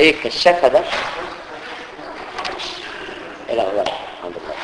ايه الكشافه ده ايه لا لا الحمد لله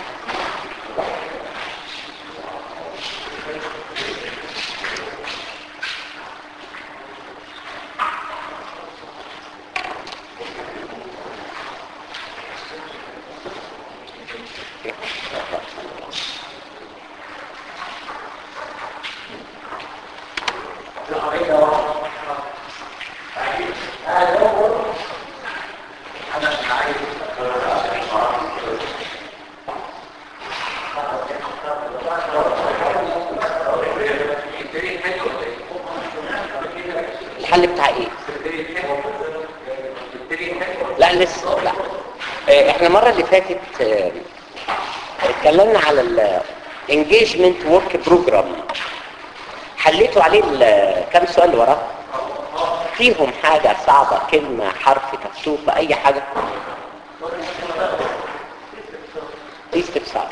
الحل بتاع ايه لا لسه لا آه، احنا المره اللي فاتت آه، اتكلمنا على الانجيجمنت ورك بروجرام حليتوا عليه ال- كام سؤال اللي وراه فيهم حاجه صعبه كلمه حرف كفتوفه اي حاجه في استفسار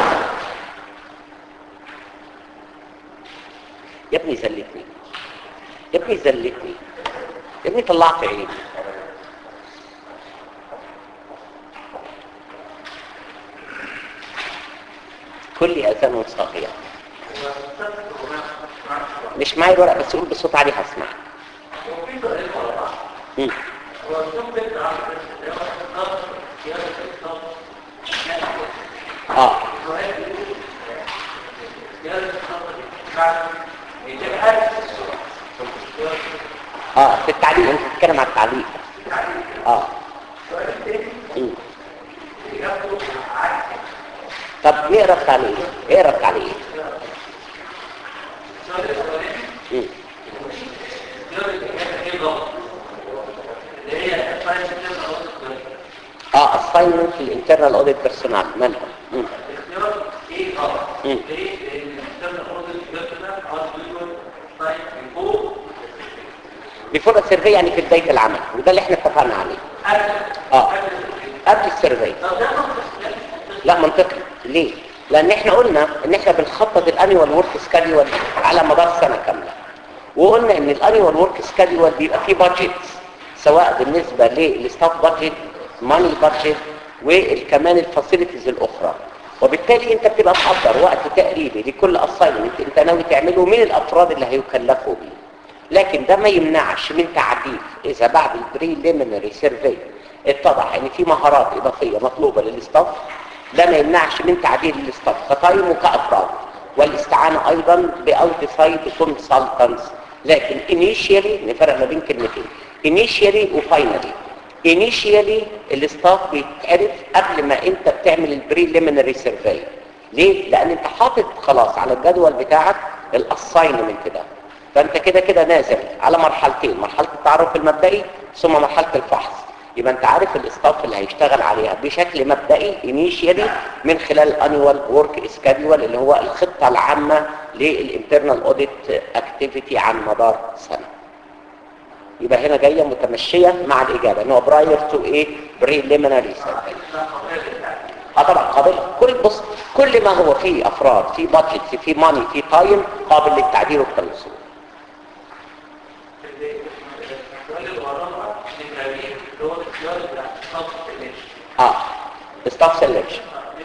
يا ابني زلتني يا ابني زلتني يا ابني طلعت عيني كل اذان صاغيه مش معايا الورق بس قول بصوت عالي هسمع مم. اه اه في التعليق انت بتتكلم على التعليق اه مم. طب نقرا التعليق اقرا التعليق مم. اه assignment للانترنال اوديت بيرسونال مالهم مم. مم. بيفور السيرفي يعني في بدايه العمل وده اللي احنا اتفقنا عليه اه قبل السيرفي لا منطقي ليه لان احنا قلنا ان احنا بنخطط الانيوال ورك سكادول على مدار سنه كامله وقلنا ان الانيوال ورك سكادول بيبقى فيه بادجت سواء بالنسبه للستاف بادجت ماني بادجت وكمان الفاسيلتيز الاخرى وبالتالي انت بتبقى محضر وقت تقريبي لكل اساينمنت انت ناوي تعمله من الافراد اللي هيكلفوا بيه لكن ده ما يمنعش من تعديل اذا بعد البريليمينري سيرفي اتضح ان في مهارات اضافيه مطلوبه للاستاف ده ما يمنعش من تعديل الاستاف كتايم وكافراد والاستعانه ايضا باوتسايد كونسلتنتس لكن انيشيالي نفرق ما بين كلمتين انيشيالي وفاينلي انيشيالي الاستاف بيتعرف قبل ما انت بتعمل البريليمينري سيرفي ليه لان انت حاطط خلاص على الجدول بتاعك الاساينمنت ده فانت كده كده نازل على مرحلتين مرحله التعرف المبدئي ثم مرحله الفحص يبقى انت عارف الاستاف اللي هيشتغل عليها بشكل مبدئي انيشيالي من خلال الانيوال ورك سكادول اللي هو الخطه العامه للانترنال اوديت اكتيفيتي عن مدار سنه يبقى هنا جايه متمشيه مع الاجابه ان هو براير تو ايه بريليمينري سيرفي اه طبعا قابل كل بص كل ما هو فيه افراد فيه بادجت فيه ماني فيه تايم قابل للتعديل والتنصيب اه ستاف سelection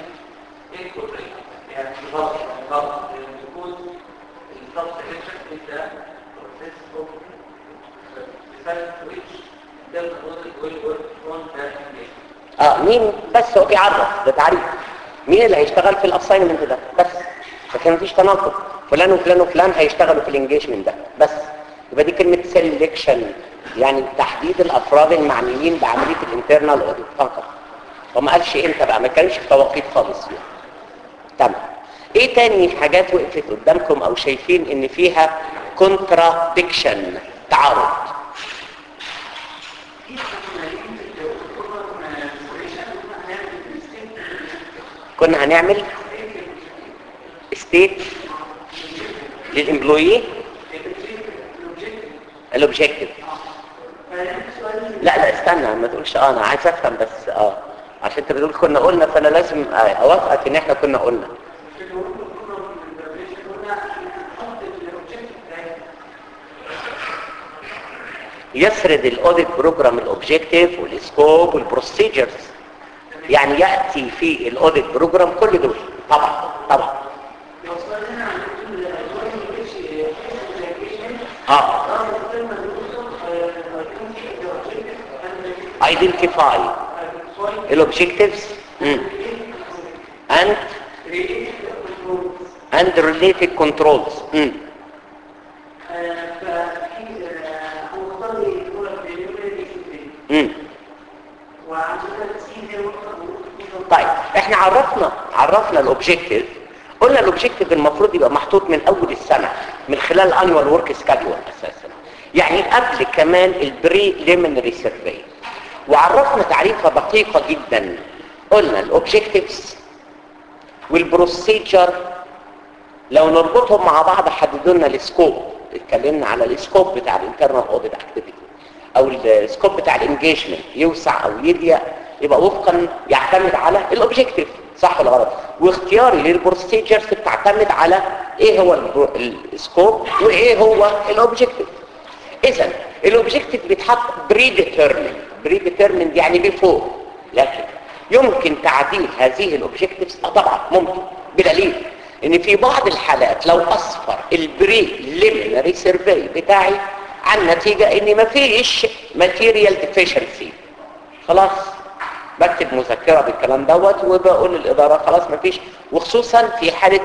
اه مين بس هو بيعرف ده تعريف مين اللي هيشتغل في الاساينمنت ده بس لكن مفيش تناقض فلان وفلان وفلان هيشتغلوا في الانجيجمنت ده بس يبقى دي كلمه سيلكشن يعني تحديد الافراد المعنيين بعمليه الانترنال اوديت فقط وما قالش امتى بقى ما كانش في توقيت خالص فيها تمام ايه تاني حاجات وقفت قدامكم او شايفين ان فيها كونتراديكشن تعارض كنا هنعمل ستيت للامبلوي الاوبجيكتيف لا لا استنى ما تقولش اه انا عايز افهم بس اه عشان انت بتقول كنا قلنا فانا لازم اوافقك ان احنا كنا قلنا يسرد الاوديت بروجرام الاوبجيكتيف والسكوب والبروسيجرز يعني ياتي في الاوديت بروجرام كل دول طبعا طبعا اه identify الobjectives mm. and and related controls mm. mm. طيب احنا عرفنا عرفنا الاوبجيكتيف قلنا الاوبجيكتيف المفروض يبقى محطوط من اول السنه من خلال انوال ورك سكادول اساسا يعني قبل كمان البري ليمينري سيرفي وعرفنا تعريفها دقيقه جدا قلنا الاوبجيكتيفز والبروسيجر لو نربطهم مع بعض حددوا لنا السكوب اتكلمنا على السكوب بتاع الانترنال اوديت اكتيفيتي او السكوب بتاع الانجيجمنت يوسع او يضيق يبقى وفقا يعتمد على الاوبجيكتيف صح ولا غلط واختياري للبروسيجرز بتعتمد على ايه هو السكوب وايه هو الاوبجيكتيف اذا الاوبجيكتيف بيتحط بري ديترمين بري ديترمين يعني بيفور لكن يمكن تعديل هذه الاوبجيكتيفز اه طبعا ممكن بدليل ان في بعض الحالات لو اصفر البري ليمينري سيرفي بتاعي عن نتيجة ان مفيش ماتيريال ديفيشنسي خلاص بكتب مذكرة بالكلام دوت وبقول للإدارة خلاص مفيش وخصوصا في حالة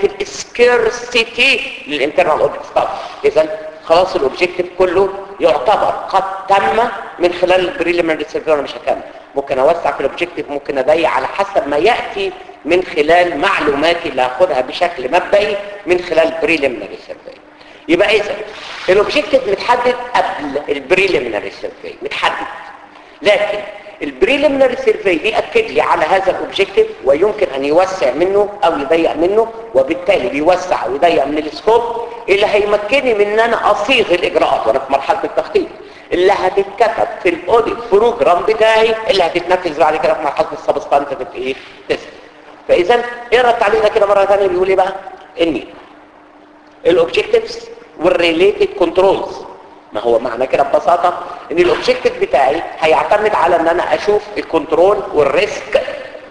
الاسكيرسيتي للانترنال اوديت ستاف اذا خلاص الاوبجيكتيف كله يعتبر قد تم من خلال البريليمينري سيرفي انا مش هكمل ممكن اوسع في الاوبجيكتيف ممكن اضيق على حسب ما ياتي من خلال معلوماتي اللي هاخدها بشكل مبدئي من خلال بريليمينري سيرفي يبقى اذا الاوبجيكتيف متحدد قبل البريليمينري سيرفي متحدد لكن البريليمينري سيرفي بيأكد لي على هذا الاوبجيكتيف ويمكن ان يوسع منه او يضيق منه وبالتالي بيوسع ويضيق من السكوب اللي هيمكنني من ان انا اصيغ الاجراءات وانا في مرحله التخطيط اللي هتتكتب في الاوديت بروجرام بتاعي اللي هتتنفذ بعد كده في مرحله السبستانتيف ايه تيست فاذا اقرا التعليق ده كده مره ثانيه بيقول ايه بقى ان الاوبجكتيفز والريليتد كنترولز ما هو معنى كده ببساطه ان الاوبجكتيف بتاعي هيعتمد على ان انا اشوف الكنترول والريسك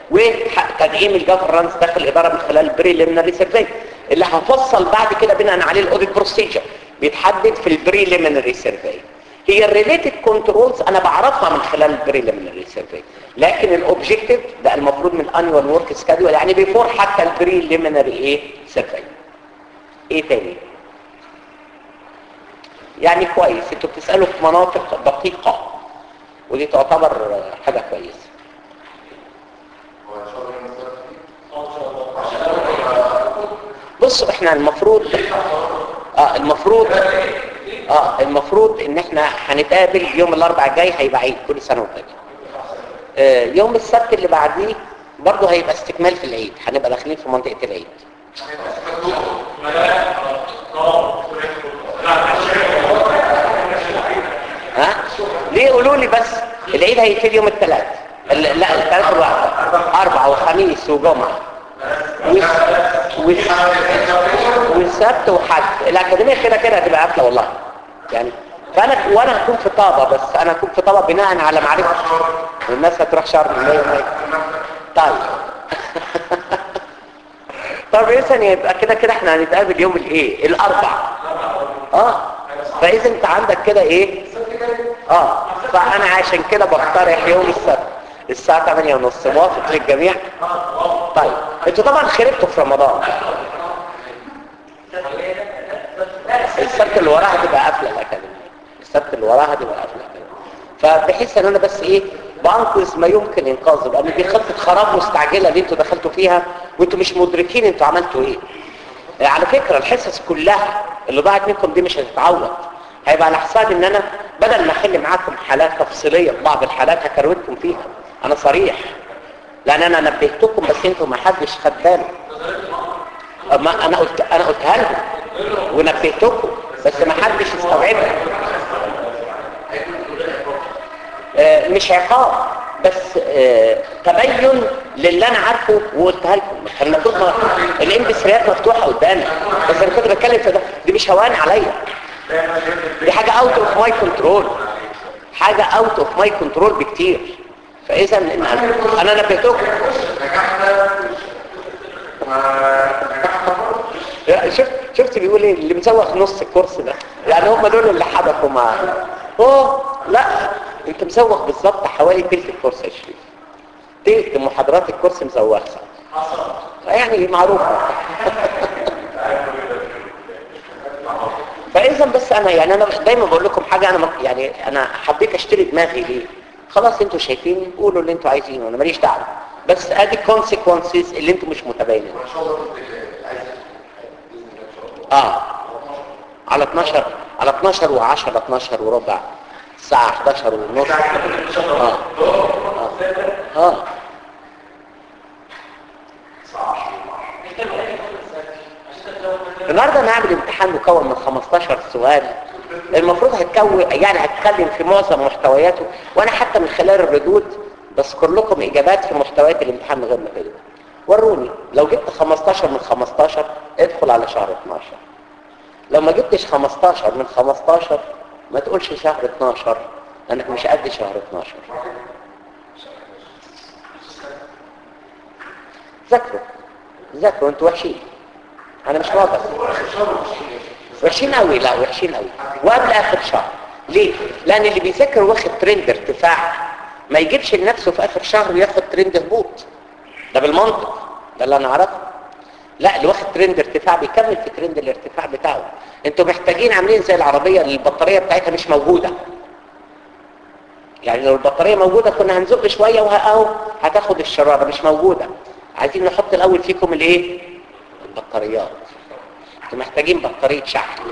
وتدعيم الجفرنس داخل الاداره من خلال البريليمينري سيرفي اللي هفصل بعد كده بناء عليه الاوديت بروسيجر بيتحدد في البريليمينري سيرفي هي الريليتد كنترولز انا بعرفها من خلال البريليمينري سيرفي لكن الاوبجكتيف ده المفروض من انوال ورك سكادول يعني بيفور حتى البريليمينري ايه سيرفي ايه تاني يعني كويس انتوا بتسالوا في مناطق دقيقه ودي تعتبر حاجه كويسه بصوا احنا المفروض اه المفروض اه المفروض ان احنا هنتقابل يوم الاربعاء الجاي هيبقى عيد كل سنه وانت آه يوم السبت اللي بعديه برضه هيبقى استكمال في العيد هنبقى داخلين في منطقه العيد ها ليه قولوا لي بس العيد هيبتدي يوم الثلاث لا الثلاث الواحد اربعة وخميس وجمعة والسبت وحد الاكاديميه كده كده هتبقى قافله والله يعني فانا وانا هكون في طابه بس انا هكون في طابه بناء على معرفه والناس هتروح شرم مية مية. طيب طب اذا يبقى كده كده احنا هنتقابل يوم الايه الاربع اه فاذا انت عندك كده ايه اه فانا عشان كده بقترح يوم السبت الساعة 8 ونص موافق للجميع طيب انتوا طبعا خربتوا في رمضان السبت اللي وراها هتبقى قافله الاكاديميه السبت اللي وراها هتبقى قافله الاكاديميه فبحس ان انا بس ايه بانقذ ما يمكن انقاذه لان دي خطه خراب مستعجله اللي انتوا دخلتوا فيها وانتوا مش مدركين انتوا عملتوا ايه على فكره الحصص كلها اللي ضاعت منكم دي مش هتتعوض هيبقى على حساب ان انا بدل ما احل معاكم حالات تفصيليه في بعض الحالات هكروتكم فيها انا صريح لان انا نبهتكم بس انتوا ما حدش خد باله ما انا قلت انا قلتها لهم ونبهتكم بس ما حدش استوعبها آه مش عقاب بس آه تبين للي انا عارفه وقلتها لكم كان المفروض الام بي 3 مفتوحه قدامي بس انا كنت بتكلم في ده دي مش هوان عليا دي حاجه اوت اوف ماي كنترول حاجة اوت اوف ماي كنترول بكتير فاذا إن انا انا نبهتكم شفت شفت بيقول ايه اللي مزوق نص الكورس ده يعني هم دول اللي حدثوا مع اوه لا انت مزوق بالظبط حوالي تلت الكورس يا شريف تلت محاضرات الكورس مزوقها يعني معروفة فاذا بس انا يعني انا دايما بقول لكم حاجه انا يعني انا حبيت اشتري دماغي ليه خلاص انتوا شايفين قولوا اللي انتوا عايزينه انا ماليش دعوه بس ادي consequences اللي انتوا مش متباينين اه على 12 على 12 و10 12 وربع الساعه 11 ونص اه اه, آه. النهارده انا هعمل امتحان مكون من 15 سؤال المفروض هتكون يعني هتكلم في معظم محتوياته وانا حتى من خلال الردود بذكر لكم اجابات في محتويات الامتحان من غير ما تجاوبوا وروني لو جبت 15 من 15 ادخل على شهر 12 لو ما جبتش 15 من 15 ما تقولش شهر 12 لانك مش قد شهر 12 ذاكروا ذاكروا انتوا وحشين انا مش واضح وحشين قوي لا وحشين قوي وقبل اخر شهر ليه لان اللي بيذاكر واخد ترند ارتفاع ما يجيبش لنفسه في اخر شهر وياخد ترند هبوط ده بالمنطق ده اللي انا اعرفه لا اللي واخد ترند ارتفاع بيكمل في ترند الارتفاع بتاعه انتوا محتاجين عاملين زي العربيه اللي البطاريه بتاعتها مش موجوده يعني لو البطاريه موجوده كنا هنزق شويه واهو هتاخد الشراره مش موجوده عايزين نحط الاول فيكم الايه البطاريات انتوا محتاجين بطاريه شحن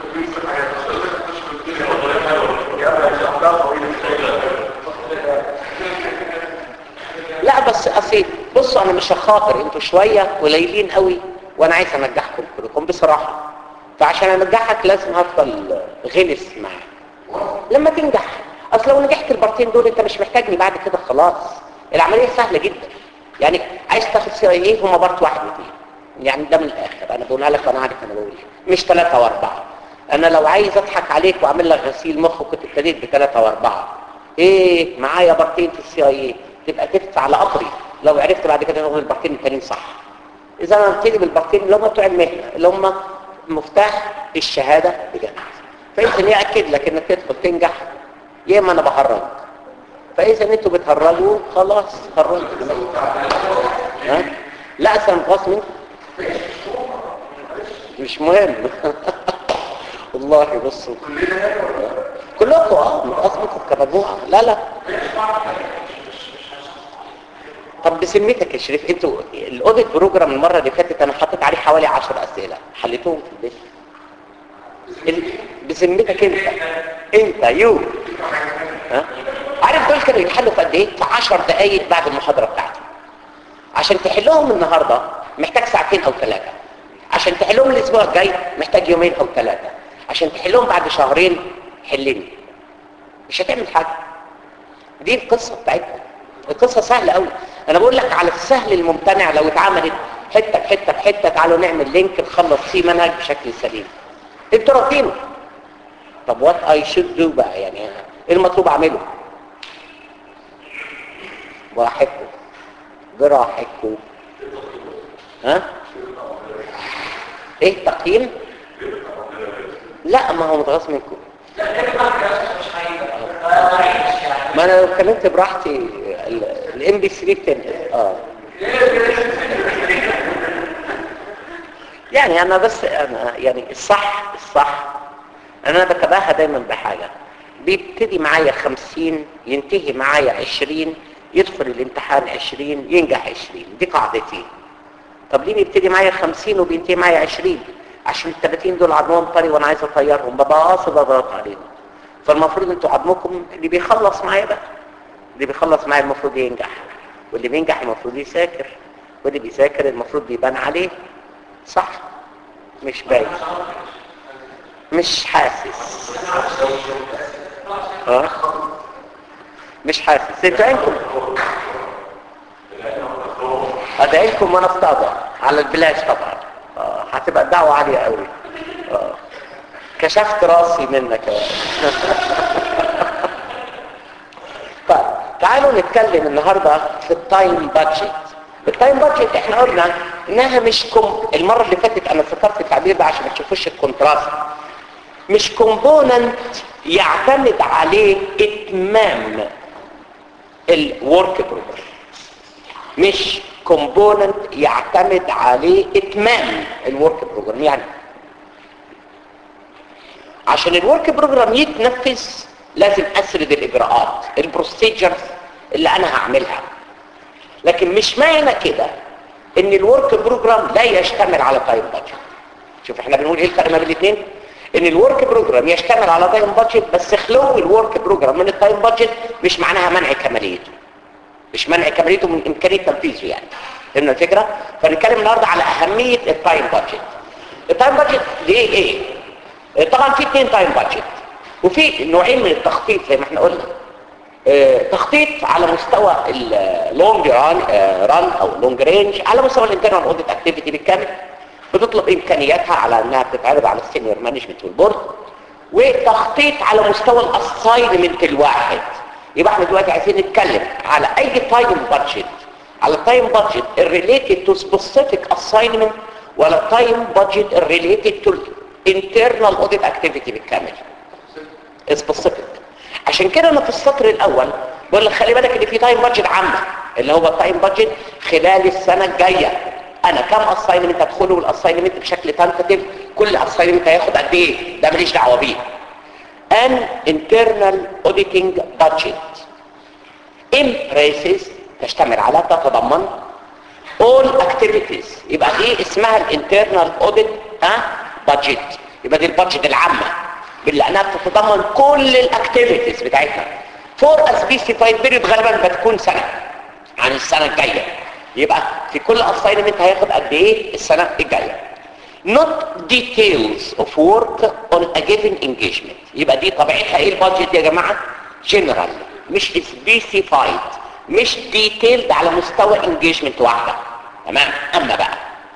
لا بس اصل بصوا انا مش هخاطر انتوا شويه قليلين قوي وانا عايز انجحكم كلكم بصراحه فعشان انجحك لازم هفضل غلس معاك لما تنجح اصل لو نجحت البارتين دول انت مش محتاجني بعد كده خلاص العمليه سهله جدا يعني عايز تاخد سي اي ايه هما بارت واحد واثنين يعني ده من الاخر انا بقولها لك وانا عارف انا بقول ايه مش ثلاثة واربعة انا لو عايز اضحك عليك واعمل لك غسيل مخ كنت ابتديت بثلاثة واربعة ايه معايا بارتين في السي اي ايه تبقى تدفع على قطري لو عرفت بعد كده تاخد البارتين التانيين صح اذا انا ابتدي بالبارتين اللي هم بتوع المهنه اللي هم مفتاح الشهاده بجد فاذا ياكد لك انك تدخل تنجح يا اما انا بهرج فاذا انتوا بتهرجوا خلاص هرجوا ها لا سنقص منكم مش مهم والله بصوا كلكم اه متقص منكم كمجموعه لا لا طب بسمتك يا شريف انتوا الاوديت بروجرام المره اللي فاتت انا حطيت عليه حوالي 10 اسئله حليتهم في البيت ال- بسمتك انت انت يو ها عارف دول كانوا يتحلوا في قد ايه في 10 دقائق بعد المحاضره بتاعتي عشان تحلهم النهارده محتاج ساعتين او ثلاثه عشان تحلهم الاسبوع الجاي محتاج يومين او ثلاثه عشان تحلهم بعد شهرين حلني مش هتعمل حاجه دي القصه بتاعتنا القصه سهله قوي انا بقول لك على السهل الممتنع لو اتعملت حته بحته بحته تعالوا نعمل لينك نخلص فيه منهج بشكل سليم انتوا رافضينه طب وات اي شود دو بقى يعني ايه المطلوب اعمله براحتكم براحتكم ها ايه تقييم لا ما هو متغاظ منكم ما انا لو اتكلمت براحتي الام بي 3 بتنقل اه يعني انا بس انا يعني الصح الصح انا بتباهى دايما بحاجه بيبتدي معايا 50 ينتهي معايا 20 يدخل الامتحان 20 ينجح 20 دي قاعدتي طب ليه بيبتدي معايا 50 وبينتهي معايا 20 عشان ال 30 دول عضمهم طري وانا عايز اطيرهم ببقى قاصد اضغط عليهم فالمفروض انتوا عضمكم اللي بيخلص معايا بقى اللي بيخلص معايا المفروض ينجح واللي بينجح المفروض يذاكر واللي بيذاكر المفروض بيبان عليه صح مش باين مش حاسس اه مش حاسس انتوا عينكم ادعيكم وانا في طابع على البلاش طبعا آه. هتبقى الدعوة عالية قوي آه. كشفت راسي منك تعالوا نتكلم النهاردة في التايم بادجت التايم بادجت احنا قلنا انها مش كم المرة اللي فاتت انا ذكرت التعبير ده عشان ما تشوفوش الكونتراست مش كومبوننت يعتمد عليه اتمام الورك بروجرام مش كومبوننت يعتمد عليه اتمام الورك بروجرام يعني عشان الورك بروجرام يتنفذ لازم اسرد الاجراءات البروسيجرز اللي انا هعملها لكن مش معنى كده ان الورك بروجرام لا يشتمل على تايم بادجت شوف احنا بنقول ايه الفرق ما بين الاثنين ان الورك بروجرام يشتمل على تايم بادجت بس خلو الورك بروجرام من التايم بادجت مش معناها منع كماليته مش منع كماليته من امكانيه تنفيذه يعني فهمنا الفكره فنتكلم النهارده على اهميه التايم بادجت التايم بادجت ليه ايه طبعا في اثنين تايم بادجت وفي نوعين من التخطيط زي ما احنا قلنا اه تخطيط على مستوى اللونج ران ران او لونج رينج على مستوى الانترنال اوديت اكتيفيتي بالكامل بتطلب امكانياتها على انها بتتعرض على السينيور مانجمنت والبورد وتخطيط على مستوى الاساينمنت الواحد يبقى احنا دلوقتي عايزين نتكلم على اي تايم بادجت على التايم بادجت الريليتد تو سبيسيفيك اساينمنت ولا التايم بادجت الريليتد تو internal audit activity بالكامل سبيسيفيك عشان كده انا في السطر الاول بقول لك خلي بالك ان في تايم بادجت عامه اللي هو التايم بادجت خلال السنه الجايه انا كم اساينمنت هدخله والاساينمنت بشكل تنتاتيف كل اساينمنت هياخد قد ايه ده ماليش دعوه بيه an internal auditing budget embraces تشتمل على تتضمن all activities يبقى دي اسمها الانترنال اوديت ها بادجت يبقى دي البادجت العامه لانها بتتضمن كل الاكتيفيتيز بتاعتنا فور سبيسيفايد بيريد غالبا بتكون سنه عن السنه الجايه يبقى في كل اساينمنت هياخد قد ايه السنه الجايه not details of work on a given engagement يبقى دي طبيعتها ايه البادجت يا جماعه general مش specified مش detailed على مستوى engagement واحده تمام اما بقى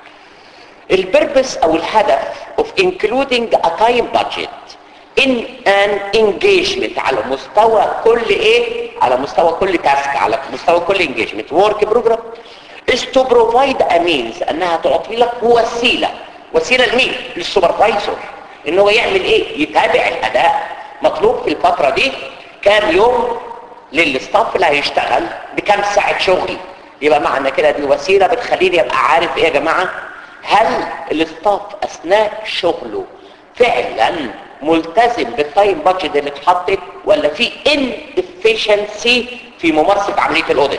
البربس او الهدف of including a time budget in an engagement على مستوى كل ايه على مستوى كل تاسك على مستوى كل engagement work program is to provide a means انها تعطي لك وسيله وسيله لمين للسوبرفايزر ان هو يعمل ايه يتابع الاداء مطلوب في الفتره دي كام يوم للستاف اللي هيشتغل بكام ساعه شغل يبقى معنى كده دي وسيله بتخليني ابقى عارف ايه يا جماعه هل الاستاف اثناء شغله فعلا ملتزم بالتايم بادجت اللي اتحطت ولا في inefficiency في ممارسه عمليه الاوديت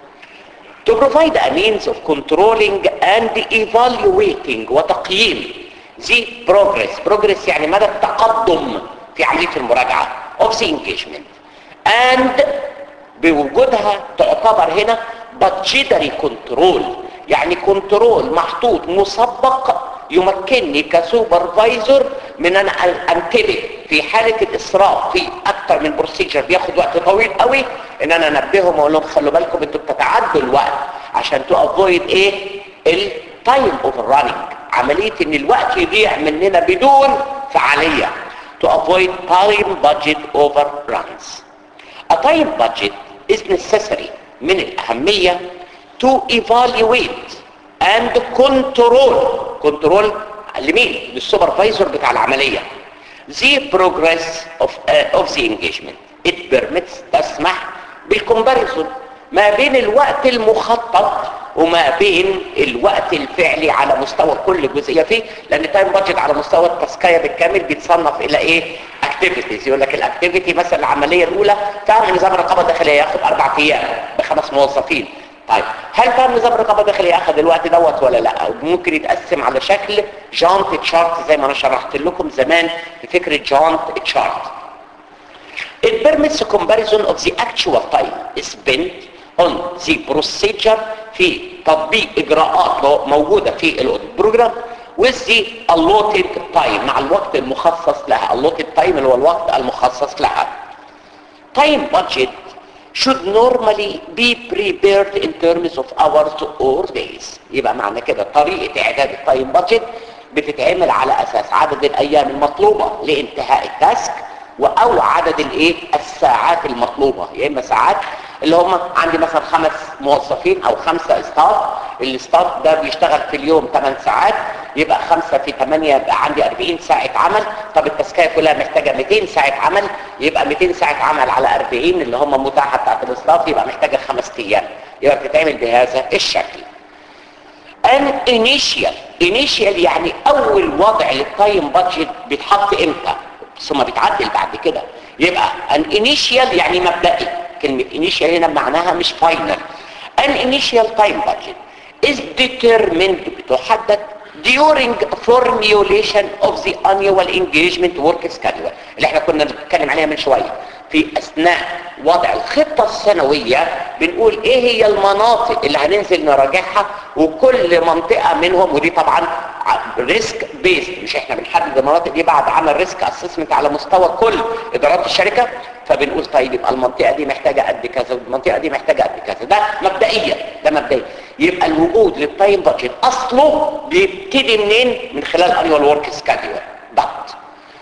to provide a means of controlling and evaluating وتقييم the progress progress يعني مدى التقدم في عملية المراجعة of the engagement and بوجودها تعتبر هنا budgetary control يعني كنترول محطوط مسبق يمكنني كسوبرفايزر من ان انتبه في حالة الاسراف في اكتر من بروسيجر بياخد وقت طويل قوي ان انا انبههم واقول لهم خلوا بالكم انتوا بتتعدوا الوقت عشان تو افويد ايه التايم اوفر راننج عملية ان الوقت يضيع مننا بدون فعالية to avoid time budget overruns. A time budget is necessary من الأهمية to evaluate and control control لمين؟ للسوبرفايزر بتاع العملية the progress of, uh, of the engagement it permits تسمح بالكومباريزون ما بين الوقت المخطط وما بين الوقت الفعلي على مستوى كل جزئيه فيه لان تايم بادجت على مستوى التسقيه بالكامل بيتصنف الى ايه اكتيفيتيز يقول لك الاكتيفيتي مثلا العمليه الاولى فهم نظام الرقابه الداخليه ياخد اربع ايام بخمس موظفين طيب هل فهم نظام الرقابه الداخليه اخذ الوقت دوت ولا لا ممكن يتقسم على شكل جانت تشارت زي ما انا شرحت لكم زمان في فكره جانت تشارت It permits a comparison of the actual time spent on the procedure في تطبيق اجراءات موجودة في الاوديت بروجرام with the allotted time مع الوقت المخصص لها allotted time اللي هو الوقت المخصص لها time budget should normally be prepared in terms of hours or days يبقى معنى كده طريقة اعداد التايم بادجت بتتعمل على اساس عدد الايام المطلوبة لانتهاء التاسك او عدد الايه الساعات المطلوبة يا اما ساعات اللي هم عندي مثلا خمس موظفين او خمسة ستاف الستاف ده بيشتغل في اليوم 8 ساعات يبقى 5 في 8 يبقى عندي 40 ساعة عمل طب التسكية كلها محتاجة 200 ساعة عمل يبقى 200 ساعة عمل على 40 اللي هم متاحة بتاعت الستاف يبقى محتاجة خمس ايام يبقى بتتعمل بهذا الشكل ان initial initial يعني اول وضع للتايم بادجت بيتحط امتى ثم بيتعدل بعد كده يبقى ان initial يعني مبدئي كلمة initial هنا معناها مش final an initial time budget is determined بتحدد during formulation of the annual engagement work schedule اللي احنا كنا بنتكلم عليها من شوية في اثناء وضع الخطة السنوية بنقول ايه هي المناطق اللي هننزل نراجعها وكل منطقة منهم ودي طبعا ريسك بيست مش احنا بنحدد المناطق دي بعد عمل ريسك اسسمنت على مستوى كل ادارات الشركة فبنقول طيب يبقى المنطقة دي محتاجة قد كذا والمنطقة دي محتاجة قد كذا ده مبدئيا ده مبدئيا يبقى الوجود للتايم بادجت اصله بيبتدي منين من خلال انيوال ورك سكادول ضغط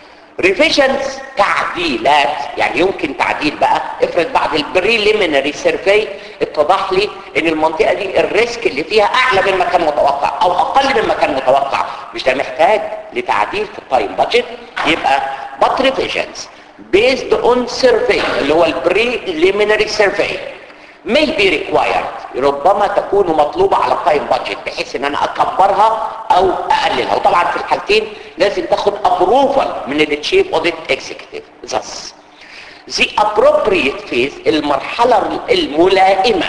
ريفيجنز تعديلات يعني يمكن تعديل بقى افرض بعد البريليمينري سيرفي اتضح لي ان المنطقه دي الريسك اللي فيها اعلى مما كان متوقع او اقل مما كان متوقع مش ده محتاج لتعديل في التايم بادجت يبقى but revisions based on survey اللي هو البريليمينري سيرفي may be required ربما تكون مطلوبة على التايم بادجت بحيث ان انا اكبرها او اقللها وطبعا في الحالتين لازم تاخد ابروفال من التشيف اوديت اكزيكتيف thus the appropriate phase المرحلة الملائمة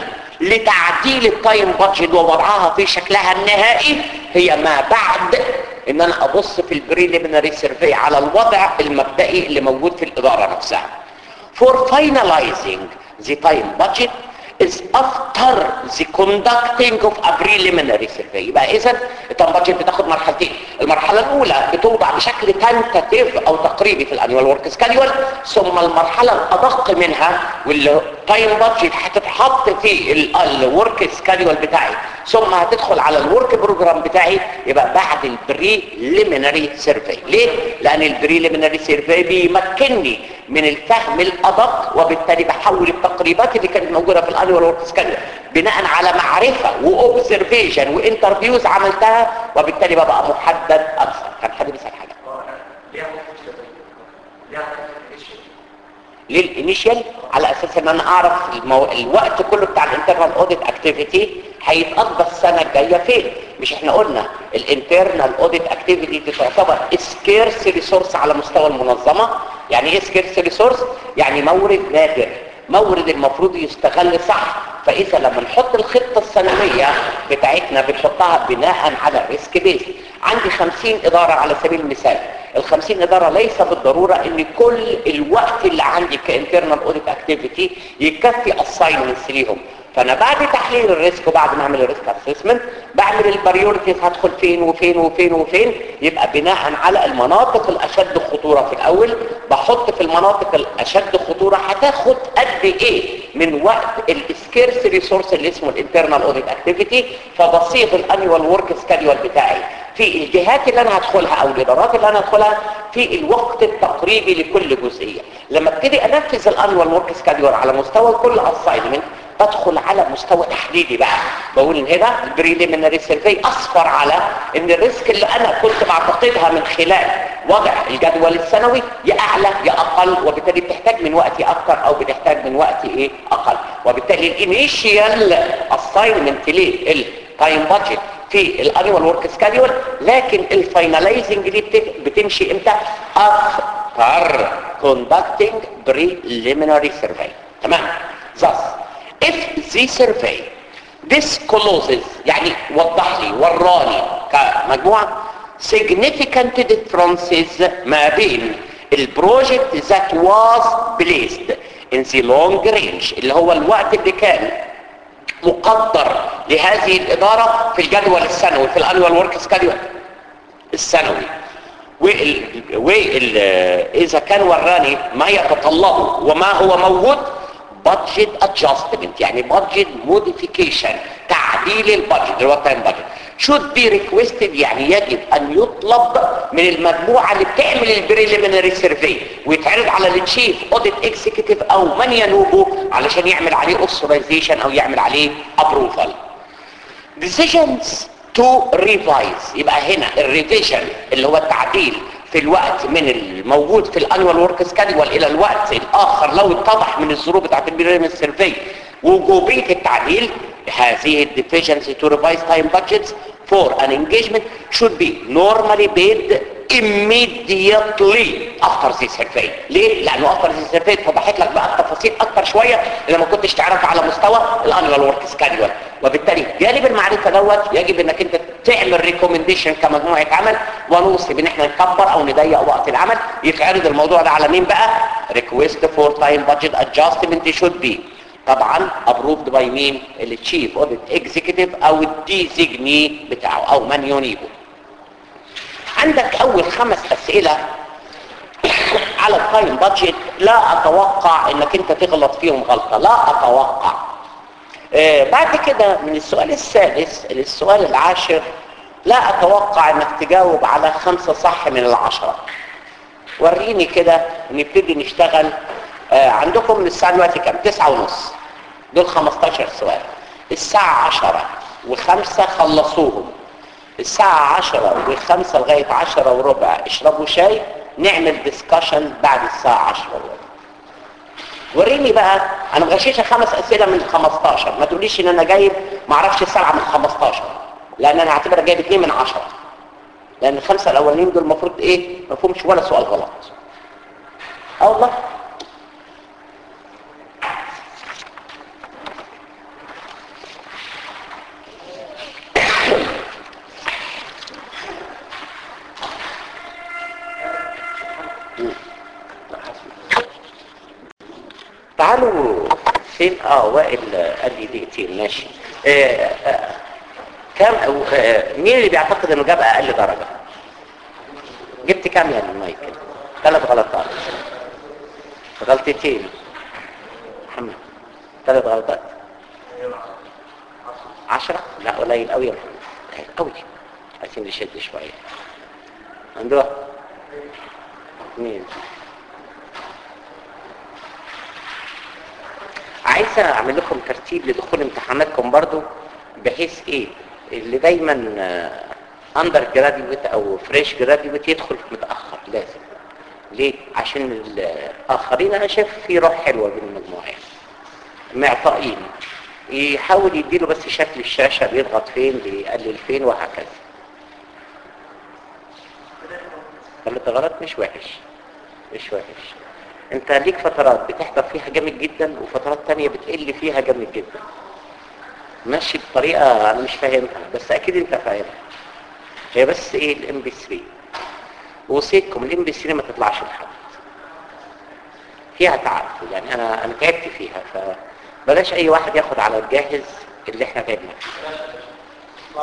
لتعديل التايم بادجت ووضعها في شكلها النهائي هي ما بعد ان انا ابص في البريليمينري سيرفي على الوضع المبدئي اللي موجود في الادارة نفسها for finalizing the time budget is after the conducting of a preliminary survey يبقى اذا التايم بادجت بتاخد مرحلتين المرحله الاولى بتوضع بشكل تنتاتيف او تقريبي في الانيوال ورك سكادول ثم المرحله الادق منها والتايم بادجت هتتحط في الورك سكادول بتاعي ثم هتدخل على الورك بروجرام بتاعي يبقى بعد البريليمينري سيرفي ليه لان البريليمينري سيرفي بيمكنني من الفهم الادق وبالتالي بحول التقريبات اللي كانت موجوده في الانيوال ورك سكادول بناء على معرفه واوبزرفيشن وانترفيوز عملتها وبالتالي ببقى محدد اكثر كان حد بيسال حاجه للانيشال على اساس ان انا اعرف المو... الوقت كله بتاع الانترنال اوديت اكتيفيتي هيتقضى السنه الجايه فين مش احنا قلنا الانترنال اوديت اكتيفيتي دي تعتبر سكيرس ريسورس على مستوى المنظمه يعني ايه سكيرس ريسورس يعني مورد نادر مورد المفروض يستغل صح فاذا لما نحط الخطه السنويه بتاعتنا بنحطها بناء على ريسك بيس عندي 50 اداره على سبيل المثال ال 50 اداره ليس بالضروره ان كل الوقت اللي عندي كانترنال اوديت اكتيفيتي يكفي اساينمنتس ليهم فانا بعد تحليل الريسك وبعد ما اعمل الريسك اسسمنت بعمل البريورتيز هدخل فين وفين وفين وفين يبقى بناء على المناطق الاشد خطوره في الاول بحط في المناطق الاشد خطوره هتاخد قد ايه من وقت السكيرس ريسورس اللي اسمه الانترنال اوديت اكتيفيتي فبصيغ الانيوال ورك سكادول بتاعي في الجهات اللي انا هدخلها او الادارات اللي انا هدخلها في الوقت التقريبي لكل جزئيه لما ابتدي انفذ الانيوال ورك سكادول على مستوى كل اساينمنت بدخل على مستوى تحديدي بقى بقول ان هنا البريليمينري سيرفي اصفر على ان الريسك اللي انا كنت معتقدها من خلال وضع الجدول السنوي يا اعلى يا اقل وبالتالي بتحتاج من وقتي اكتر او بتحتاج من وقتي ايه اقل وبالتالي الانيشيال اساينمنت للتايم بادجت في الانيوال ورك سكادول لكن الفاينلايزنج دي بتمشي امتى افتر كوندكتنج بريليمينري سيرفي تمام thus if the survey discloses يعني وضح لي وراني كمجموعة significant differences ما بين البروجكت that was placed in the long range اللي هو الوقت اللي كان مقدر لهذه الإدارة في الجدول السنوي في الانوال ورك سكادول السنوي وإذا كان وراني ما يتطلبه وما هو موجود budget adjustment يعني budget modification تعديل البادجت اللي هو التايم بادجت should be requested يعني يجب ان يطلب من المجموعة اللي بتعمل البريليمينري سيرفي ويتعرض على التشيف اوديت اكزيكتيف او من ينوبه علشان يعمل عليه authorization او يعمل عليه approval decisions to revise يبقى هنا الريفيجن اللي هو التعديل في الوقت من الموجود في الانوال ورك سكادول الى الوقت الاخر لو اتضح من الظروف بتاعت البريليمينري سيرفي وجوبيه التعديل هذه الديفيجنسي to revise time budgets for an engagement should be normally paid immediately after the survey ليه؟ لانه after the survey اتضحت لك بقى التفاصيل اكتر شوية اللي ما كنتش تعرفها على مستوى الانوال ورك سكادول وبالتالي جانب المعرفة دوت يجب انك انت تعمل ريكومنديشن كمجموعة عمل ونوصي بان احنا نكبر او نضيق وقت العمل يتعرض الموضوع ده على مين بقى؟ request for time budget adjustment should be طبعا ابروفد باي مين التشيف اوديت اكزيكتيف او الديزيجني بتاعه او من ينيبه عندك اول خمس اسئله على التايم بادجت لا اتوقع انك انت تغلط فيهم غلطه لا اتوقع آه بعد كده من السؤال السادس للسؤال العاشر لا اتوقع انك تجاوب على خمسة صح من العشرة وريني كده نبتدي نشتغل آه عندكم من الساعة دلوقتي كام تسعة ونص دول 15 سؤال الساعة عشرة وخمسة خلصوهم الساعة عشرة وخمسة لغاية عشرة وربع اشربوا شاي نعمل ديسكشن بعد الساعة عشرة وربع وريني بقى انا مغشيشة خمس اسئلة من 15 ما تقوليش ان انا جايب معرفش سبعة من 15 لان انا هعتبر جايب اتنين من عشرة لان الخمسة الاولانيين دول المفروض ايه ما فيهمش ولا سؤال غلط اه والله تعالوا فين اه وائل قال لي دقيقتين ماشي آه آه كام آه مين اللي بيعتقد انه جاب اقل درجه جبت كام يا المايك ثلاث غلطات غلطتين محمد ثلاث غلطات عشرة لا قليل قوي يا محمد قليل قوي عايزين نشد شويه عنده اثنين عايز اعمل لكم ترتيب لدخول امتحاناتكم برضو بحيث ايه اللي دايما اندر جراديويت او فريش جراديويت يدخل متاخر لازم ليه عشان الاخرين انا شايف في روح حلوه بين المجموعات معطائين يحاول يديله بس شكل الشاشه بيضغط فين بيقلل فين وهكذا ثلاث غلط مش وحش مش وحش انت ليك فترات بتحضر فيها جامد جدا وفترات تانية بتقل فيها جامد جدا ماشي بطريقة انا مش فاهمها بس اكيد انت فاهمها هي بس ايه الام بي 3 وصيتكم الام بي 3 ما تطلعش لحد فيها تعب يعني انا انا تعبت فيها فبلاش اي واحد ياخد على الجاهز اللي احنا تعبنا فيه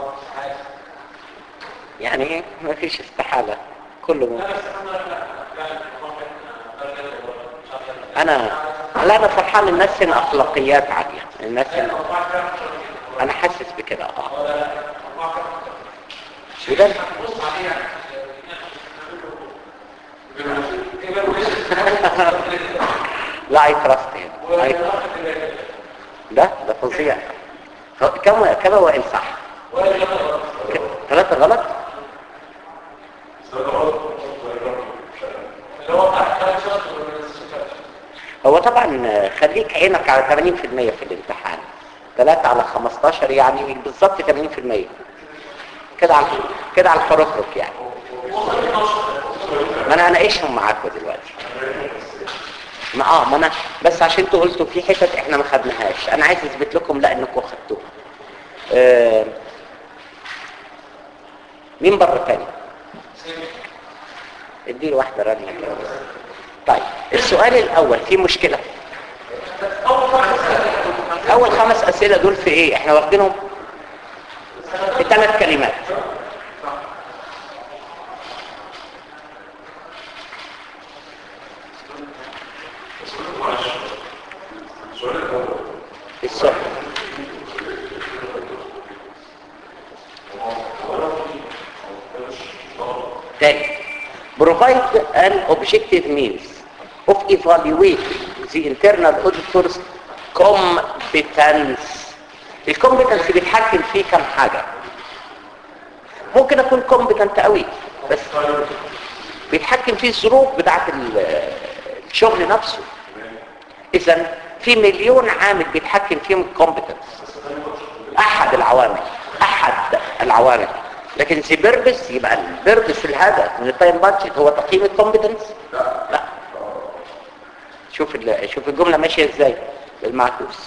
يعني ايه ما فيش استحالة كله ممكن انا لا انا فرحان الناس ان اخلاقيات عاليه الناس إن... انا حاسس بكده اه وده لا اي تراست ده ده فظيع كم كم وان صح ثلاثة غلط هو طبعا خليك عينك على 80% في الامتحان 3 على 15 يعني بالظبط 80% كده على كده على الحركرك يعني ما انا هناقشهم معاكم دلوقتي ما اه ما انا بس عشان انتوا قلتوا في حتت احنا ما خدناهاش انا عايز اثبت لكم لا انكم خدتوها آه مين بره تاني اديله واحده رانيا كده بس طيب السؤال الاول في مشكله اول خمس اسئله دول في ايه احنا واخدينهم في ثلاث كلمات السؤال provide an objective means of evaluating the internal auditor's competence الكومبتنس بيتحكم فيه كم حاجة ممكن اكون كومبتنت قوي بس بيتحكم فيه الظروف بتاعت الشغل نفسه اذا في مليون عامل بيتحكم فيهم الكومبتنس احد العوامل احد العوامل لكن سي بيربس يبقى البيربس الهدف من التايم بادجت هو تقييم الكومبتنس لا شوف شوف الجمله ماشيه ازاي بالمعكوس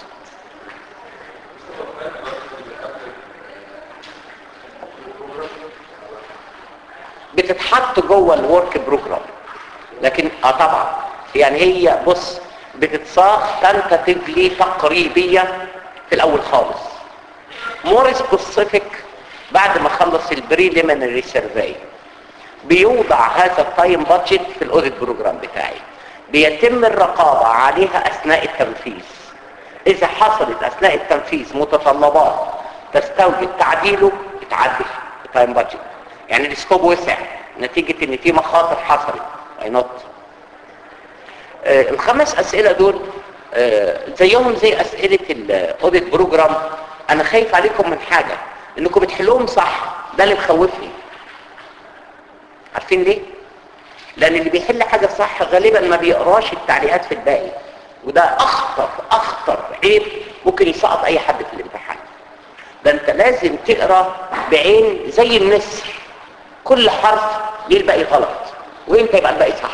بتتحط جوه الورك بروجرام لكن اه طبعا يعني هي بص بتتصاغ تنتاتيفلي تقريبيه في الاول خالص مور سبيسيفيك بعد ما اخلص البريليمينري سيرفي بيوضع هذا التايم بادجت في الاوديت بروجرام بتاعي بيتم الرقابه عليها اثناء التنفيذ اذا حصلت اثناء التنفيذ متطلبات تستوجب تعديله يتعدل التايم بادجت يعني السكوب وسع نتيجة ان في مخاطر حصلت اي نوت آه الخمس اسئلة دول آه زيهم زي اسئلة الاوديت بروجرام انا خايف عليكم من حاجة انكم بتحلوهم صح ده اللي مخوفني عارفين ليه لان اللي بيحل حاجة صح غالبا ما بيقراش التعليقات في الباقي وده اخطر اخطر عيب ممكن يسقط اي حد في الامتحان ده انت لازم تقرا بعين زي النسر كل حرف ليه الباقي غلط وامتى يبقى الباقي صح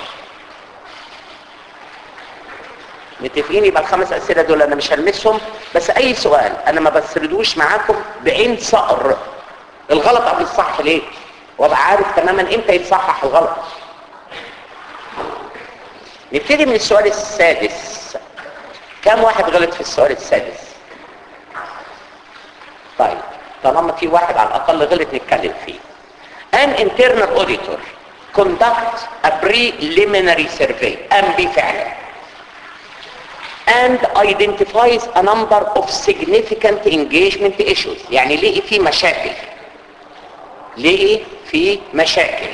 متفقين يبقى الخمس اسئله دول انا مش هلمسهم بس اي سؤال انا ما بسردوش معاكم بعين صقر الغلط قبل الصح ليه وابقى عارف تماما امتى يتصحح الغلط نبتدي من السؤال السادس كم واحد غلط في السؤال السادس طيب طالما في واحد على الاقل غلط نتكلم فيه an internal auditor conduct a preliminary survey ام بفعل and identifies a number of significant engagement issues يعني لقي في مشاكل لقي في مشاكل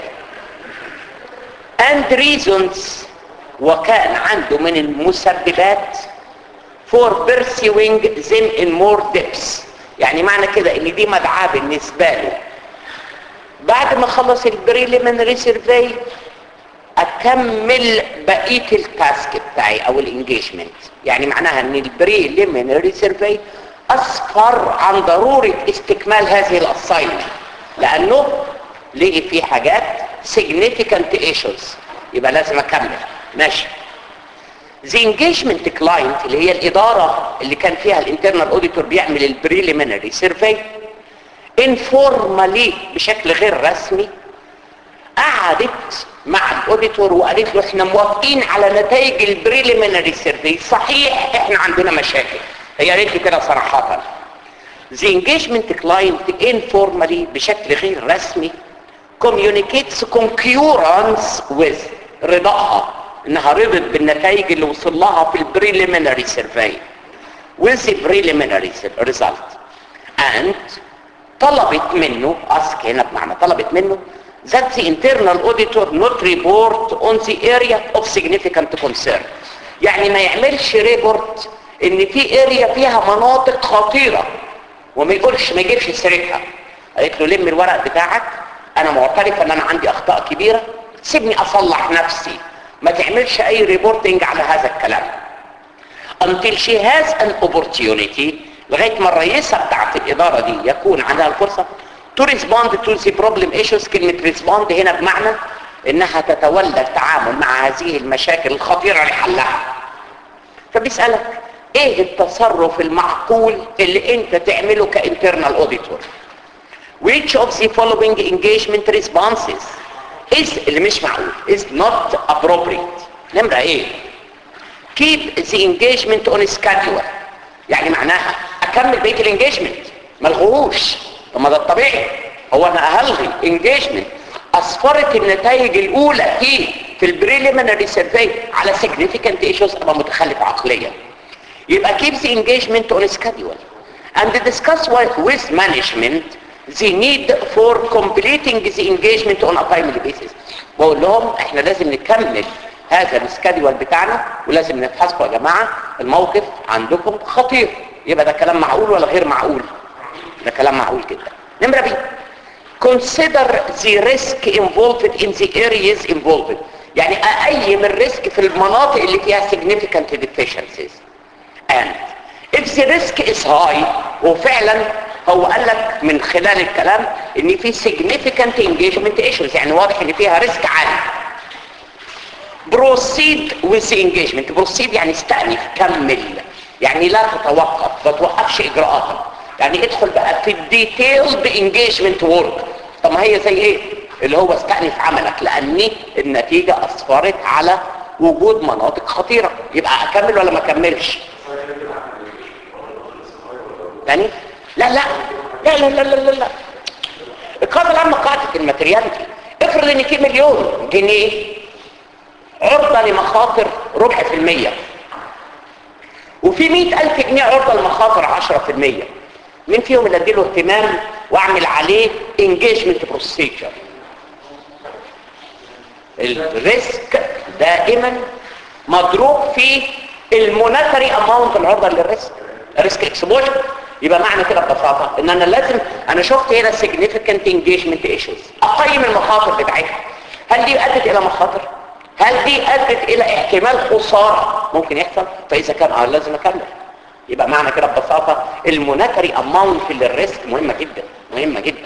and reasons وكان عنده من المسببات for pursuing them in more depths يعني معنى كده ان دي مدعاة بالنسبة له بعد ما خلص البريليمينري سيرفي اكمل بقيه التاسك بتاعي او الانجيجمنت يعني معناها ان البريليمينري سيرفي اسفر عن ضروره استكمال هذه الاساينمنت لانه لقي في حاجات significant issues يبقى لازم اكمل ماشي The engagement client اللي هي الإدارة اللي كان فيها الانترنال اوديتور بيعمل البريليمينري سيرفي انفورمالي بشكل غير رسمي قعدت مع الاوديتور وقالت له احنا موافقين على نتائج البريليمينري سيرفي صحيح احنا عندنا مشاكل هي قالت لي كده صراحه The engagement client informally بشكل غير رسمي communicates concurrence with رضاها انها رضت بالنتائج اللي وصل لها في البريليمينري سيرفي with the preliminary result and طلبت منه ask هنا بمعنى طلبت منه that the internal auditor not report on the area of significant concern يعني ما يعملش ريبورت ان في اريا فيها مناطق خطيرة وما يقولش ما يجيبش سيرتها قالت له لم الورق بتاعك انا معترف ان انا عندي اخطاء كبيرة سيبني اصلح نفسي ما تعملش اي ريبورتنج على هذا الكلام until she has an opportunity لغاية ما الرئيسة بتاعت الادارة دي يكون عندها الفرصة to respond to the problem issues كلمة respond هنا بمعنى انها تتولى التعامل مع هذه المشاكل الخطيرة لحلها فبيسألك ايه التصرف المعقول اللي انت تعمله كانترنال auditor which of the following engagement responses is اللي مش معقول is not appropriate نمرة ايه keep the engagement on schedule يعني معناها اكمل بقيه الانجيجمنت ملغوش طب ما ده الطبيعي هو انا هلغي انجيجمنت اسفرت النتائج الاولى في في البريليمينري سيرفي على significant issues ابقى متخلف عقليا يبقى keep the engagement on schedule and discuss with management the need for completing the engagement on a timely basis بقول لهم احنا لازم نكمل هذا السكادول بتاعنا ولازم نتحاسبوا يا جماعة الموقف عندكم خطير يبقى ده كلام معقول ولا غير معقول ده كلام معقول جدا نمرة بي consider the risk involved in the areas involved يعني اقيم الريسك في المناطق اللي فيها significant deficiencies and if the risk is high وفعلا هو قال لك من خلال الكلام ان في significant engagement issues يعني واضح ان فيها ريسك عالي proceed with the engagement proceed يعني استأنف كمل يعني لا تتوقف ما توقفش اجراءاتك يعني ادخل بقى في الديتيلد انجيجمنت وورك طب ما هي زي ايه اللي هو استأنف عملك لان النتيجة اصفرت على وجود مناطق خطيرة يبقى اكمل ولا ما اكملش يعني لا لا لا لا لا لا لا, لا. القاعدة العامة قاعدة الماترياليتي افرض ان في مليون جنيه عرضة لمخاطر ربع في المية وفي مئة ألف جنيه عرضة لمخاطر عشرة في المية مين فيهم اللي اديله اهتمام واعمل عليه engagement procedure الريسك دائما مضروب في المونتري اماونت العرضة للريسك الريسك اكسبوجر يبقى معنى كده ببساطة ان انا لازم انا شفت هنا significant engagement issues اقيم المخاطر بتاعتها هل دي ادت الى مخاطر هل دي ادت الى احتمال خسارة ممكن يحصل فاذا كان اه لازم اكمل يبقى معنى كده ببساطة المونتري اماونت للريسك مهمة جدا مهمة جدا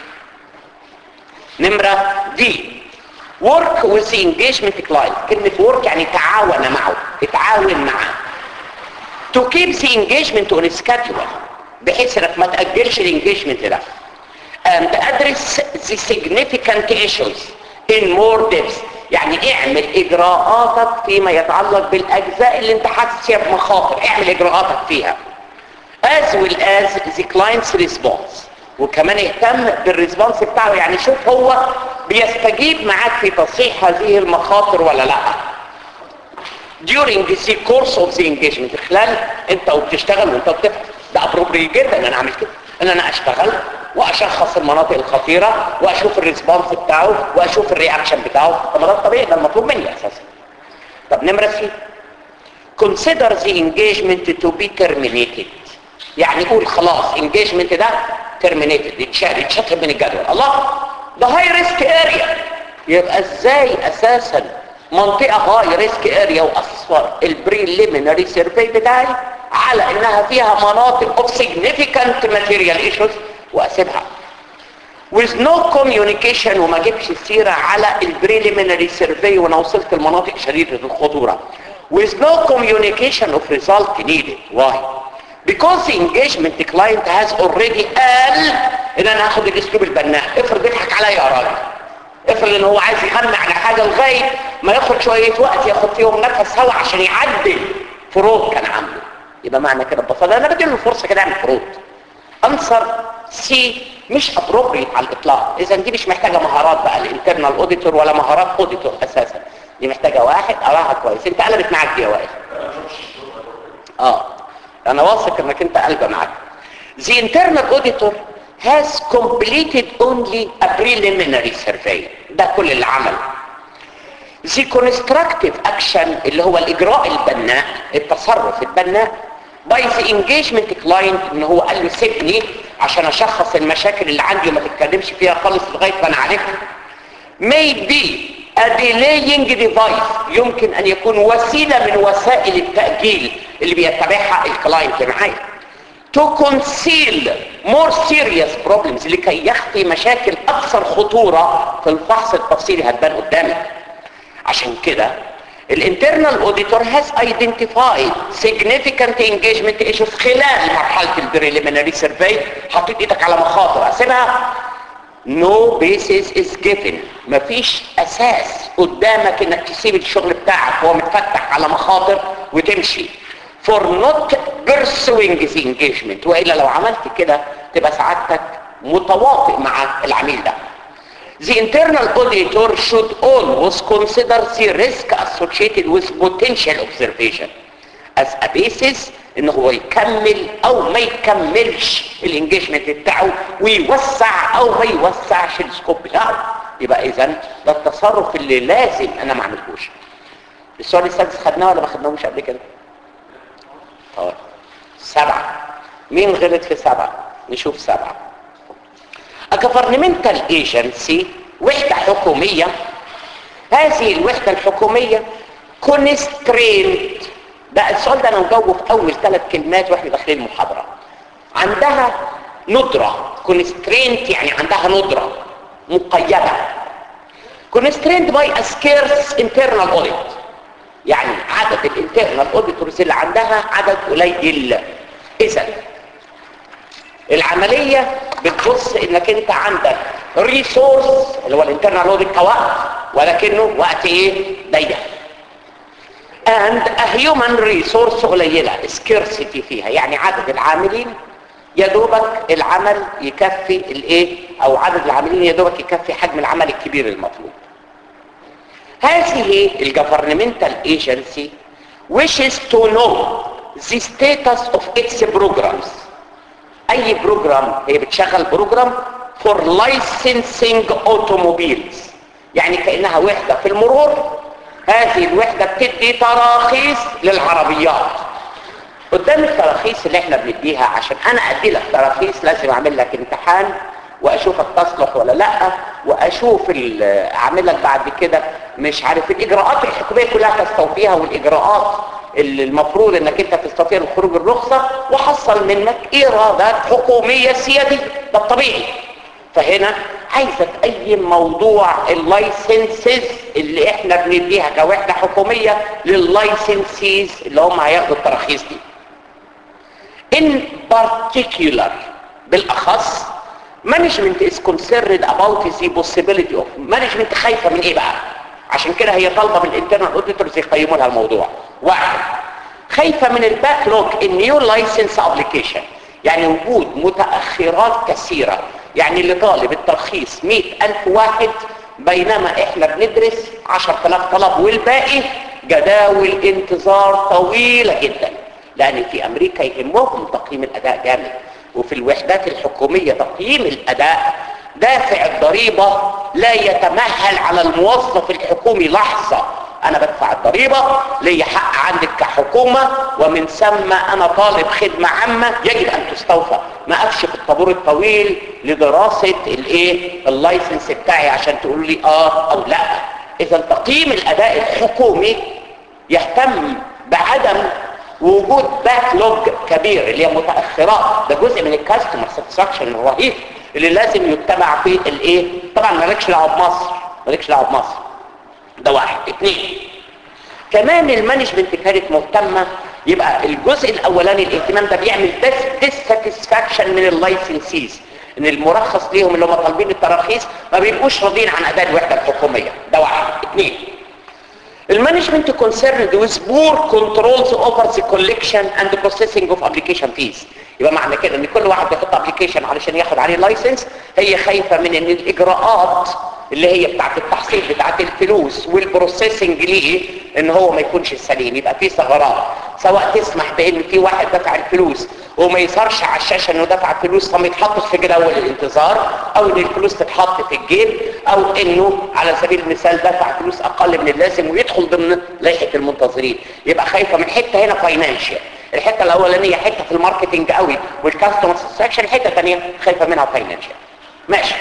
نمرة دي work with the engagement client كلمة work يعني تعاون معه اتعاون معه to keep the engagement on schedule بحيث انك ما تأجلش الانجيجمنت ده and address the significant issues in more depth يعني اعمل اجراءاتك فيما يتعلق بالاجزاء اللي انت حاسس فيها بمخاطر اعمل اجراءاتك فيها as well as the client's response وكمان اهتم بالريسبونس بتاعه يعني شوف هو بيستجيب معاك في تصحيح هذه المخاطر ولا لا during the course of the engagement خلال انت وبتشتغل وانت بتفهم ده ابروبري جدا ان انا اعمل كده ان انا اشتغل واشخص المناطق الخطيرة واشوف الريسبونس بتاعه واشوف الرياكشن بتاعه طب ده الطبيعي ده المطلوب مني اساسا طب نمرة سي consider the engagement to be terminated يعني قول خلاص engagement ده terminated اتشال اتشطب من الجدول الله ده هاي ريسك اريا يبقى ازاي اساسا منطقة هاي ريسك اريا واصفر البريليمينري سيرفي بتاعي على انها فيها مناطق of significant material issues واسيبها with no communication وما جيبش السيرة على البريليمينري سيرفي وانا وصلت المناطق شديدة الخطورة with no communication of result needed why because the engagement client has already قال ان انا هاخد الاسلوب البناء افرض بيضحك عليا يا راجل افرض ان هو عايز يغنى على حاجة لغاية ما ياخد شوية وقت ياخد فيهم نفس هوا عشان يعدل فروض كان عامله يبقى معنى كده ببساطة انا بديله الفرصة كده اعمل فروض انصر سي مش ابروبريت على الاطلاق اذا دي مش محتاجة مهارات بقى الانترنال اوديتور ولا مهارات اوديتور اساسا دي محتاجة واحد قراها كويس انت قلبت معاك دي يا وائل اه انا واثق انك انت قلبة معاك the internal auditor has completed only a preliminary survey ده كل اللي عمله the constructive action اللي هو الاجراء البناء التصرف البناء by the engagement client ان هو قال له سيبني عشان اشخص المشاكل اللي عندي وما تتكلمش فيها خالص لغايه ما انا عارفها may be a delaying device يمكن ان يكون وسيله من وسائل التاجيل اللي بيتبعها الكلاينت معايا to conceal more serious problems لكي يخفي مشاكل اكثر خطوره في الفحص التفصيلي هتبان قدامك عشان كده الانترنال اوديتور هاز ايدنتيفايد significant engagement issues خلال مرحله البريليمينري سيرفي حطيت ايدك على مخاطر اسيبها no basis is given مفيش اساس قدامك انك تسيب الشغل بتاعك هو متفتح على مخاطر وتمشي for not pursuing the engagement والا لو عملت كده تبقى سعادتك متواطئ مع العميل ده The internal auditor should always consider the risk associated with potential observation as a basis ان هو يكمل او ما يكملش الانجيجمنت بتاعه ويوسع او ما يوسعش السكوب بتاعه يبقى اذا ده التصرف اللي لازم انا ما اعملهوش السؤال السادس خدناه ولا ما خدناهوش قبل كده طيب سبعة مين غلط في سبعة نشوف سبعة A governmental agency وحدة حكومية هذه الوحدة الحكومية constrained بقى السؤال ده انا مجاوبه في اول ثلاث كلمات واحنا داخلين المحاضرة عندها ندرة constrained يعني عندها ندرة مقيدة constrained by a scarce internal audit يعني عدد الانترنال اوديتورز اللي عندها عدد قليل اذا العملية بتبص انك انت عندك ريسورس اللي هو الانترنال اوديت كوقت ولكنه وقت ايه ضيق and a human resource قليلة scarcity فيها يعني عدد العاملين يا دوبك العمل يكفي الايه او عدد العاملين يا دوبك يكفي حجم العمل الكبير المطلوب هذه الجفرنمنتال ايجنسي wishes to know the status of its programs اي بروجرام هي بتشغل بروجرام for licensing automobiles يعني كأنها وحدة في المرور هذه الوحدة بتدي تراخيص للعربيات قدام التراخيص اللي احنا بنديها عشان انا ادي لك تراخيص لازم اعمل لك امتحان واشوفك تصلح ولا لا واشوف اعمل لك بعد كده مش عارف الاجراءات الحكوميه كلها تستوفيها والاجراءات اللي المفروض انك انت تستطيع الخروج الرخصه وحصل منك ايرادات حكوميه سياديه ده الطبيعي فهنا عايزه تقيم موضوع اللايسنسز اللي احنا بنديها كوحده حكوميه لللايسنسيز اللي هم هياخدوا التراخيص دي in particular بالاخص management is concerned about the possibility of management خايفه من ايه بقى عشان كده هي طالبه من الانترنال اوديتورز يقيموا لها الموضوع واحد خايفه من الباك لوج النيو لايسنس ابلكيشن يعني وجود متاخرات كثيره يعني اللي طالب الترخيص 100000 واحد بينما احنا بندرس 10000 طلب والباقي جداول انتظار طويله جدا لان في امريكا يهمهم تقييم الاداء جامد وفي الوحدات الحكوميه تقييم الاداء دافع الضريبه لا يتمهل على الموظف الحكومي لحظه انا بدفع الضريبه لي حق عندك كحكومه ومن ثم انا طالب خدمه عامه يجب ان تستوفى ما اقفش في الطابور الطويل لدراسه الايه اللايسنس بتاعي عشان تقول لي اه او لا اذا تقييم الاداء الحكومي يهتم بعدم وجود باك لوج كبير اللي هي متاخرات ده جزء من الكاستمر ساتسفاكشن الرهيب اللي لازم يتبع فيه الايه طبعا مالكش دعوه بمصر مالكش دعوه بمصر ده واحد اثنين كمان المانجمنت كانت مهتمه يبقى الجزء الاولاني الاهتمام ده بيعمل ديساتسفاكشن من اللايسنسيز ان المرخص ليهم اللي هم طالبين التراخيص ما بيبقوش راضيين عن اداء الوحده الحكوميه ده واحد اثنين المانجمنت concerned with poor controls over the collection and the processing of application fees يبقى معنى كده ان كل واحد بيحط ابلكيشن علشان ياخد عليه لايسنس هي خايفه من ان الاجراءات اللي هي بتاعت التحصيل بتاعت الفلوس والبروسيسنج ليه ان هو ما يكونش سليم يبقى في ثغرات سواء تسمح بان في واحد دفع الفلوس وما يظهرش على الشاشه انه دفع فلوس فما يتحطش في جدول الانتظار او ان الفلوس تتحط في الجيب او انه على سبيل المثال دفع فلوس اقل من اللازم ويدخل ضمن لائحه المنتظرين يبقى خايفه من حته هنا فاينانشال الحته الاولانيه حته في الماركتنج قوي والكاستمر ساتسفاكشن حته ثانيه خايفه منها فاينانشال ماشي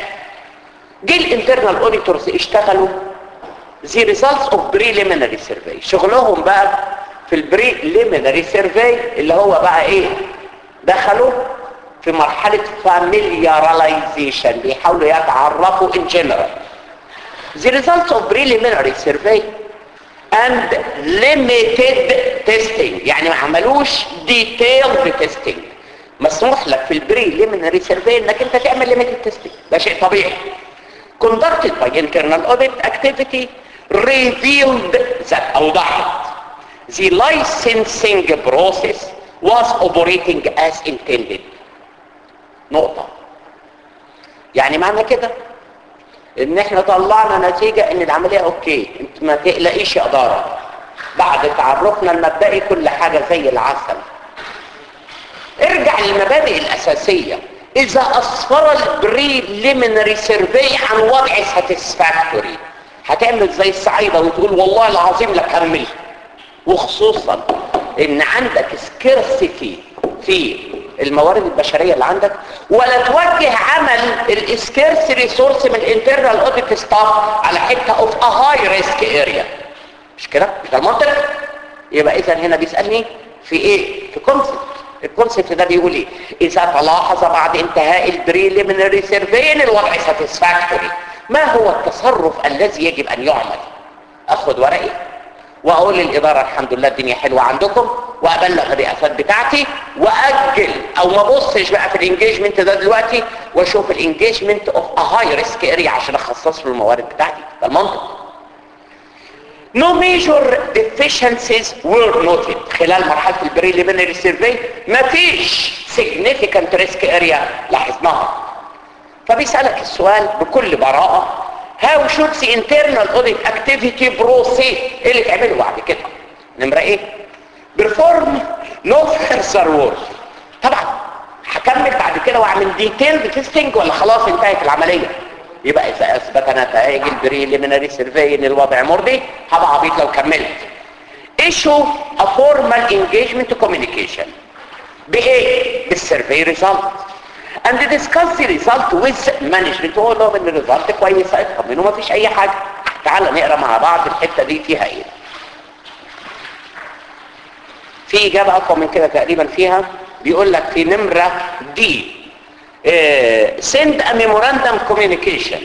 جه الانترنال اوديتورز اشتغلوا the results of preliminary survey شغلهم بقى في البريليمينري سيرفي اللي هو بقى ايه دخلوا في مرحلة familiarization بيحاولوا يتعرفوا in general the results of preliminary survey and limited testing يعني ما عملوش detailed testing مسموح لك في البريليمينري سيرفي انك انت تعمل limited testing ده شيء طبيعي conducted by internal audit activity revealed that أوضحت the licensing process was operating as intended نقطة يعني معنى كده ان احنا طلعنا نتيجة ان العملية اوكي انت ما تقلقيش يا ادارة بعد تعرفنا المبدئي كل حاجة زي العسل نرجع للمبادئ الاساسيه اذا اسفر البريليمينري سيرفي عن وضع ساتسفاكتوري هتعمل زي الصعيده وتقول والله العظيم لا كمل وخصوصا ان عندك سكيرسيتي في الموارد البشريه اللي عندك ولا توجه عمل السكيرس ريسورس من الانترنال اوديت ستاف على حته اوف ا هاي ريسك اريا مش كده مش ده المنطق يبقى اذا هنا بيسالني في ايه في كونسبت الكونسبت ده بيقول ايه اذا تلاحظ بعد انتهاء البريليمينري سيرفين الوضع ساتسفاكتوري ما هو التصرف الذي يجب ان يعمل اخد ورقي واقول للاداره الحمد لله الدنيا حلوه عندكم وابلغ الرئاسات بتاعتي واجل او ما ابصش بقى في الانجيجمنت ده دلوقتي واشوف الانجيجمنت اوف ا هاي ريسك اريا عشان اخصص له الموارد بتاعتي ده المنطق No major deficiencies were noted خلال مرحلة البريليمينري سيرفي مفيش significant risk area لاحظناها فبيسألك السؤال بكل براءة how should the internal audit activity proceed ايه اللي تعمله بعد كده نمرة ايه perform no further work طبعا هكمل بعد كده واعمل ديتيل تيستنج ولا خلاص انتهت العمليه يبقى اذا اثبت نتائج البريليمينري سيرفي ان الوضع مرضي هبقى عبيط لو كملت issue a formal engagement communication بايه بالسيرفي ريزلت and discuss the result with management تقول لهم ان الريزلت كويسه اطمنوا ما فيش اي حاجه تعال نقرا مع بعض الحته دي فيها ايه في اجابه اقوى من كده تقريبا فيها بيقول لك في نمره دي Uh, send a memorandum communication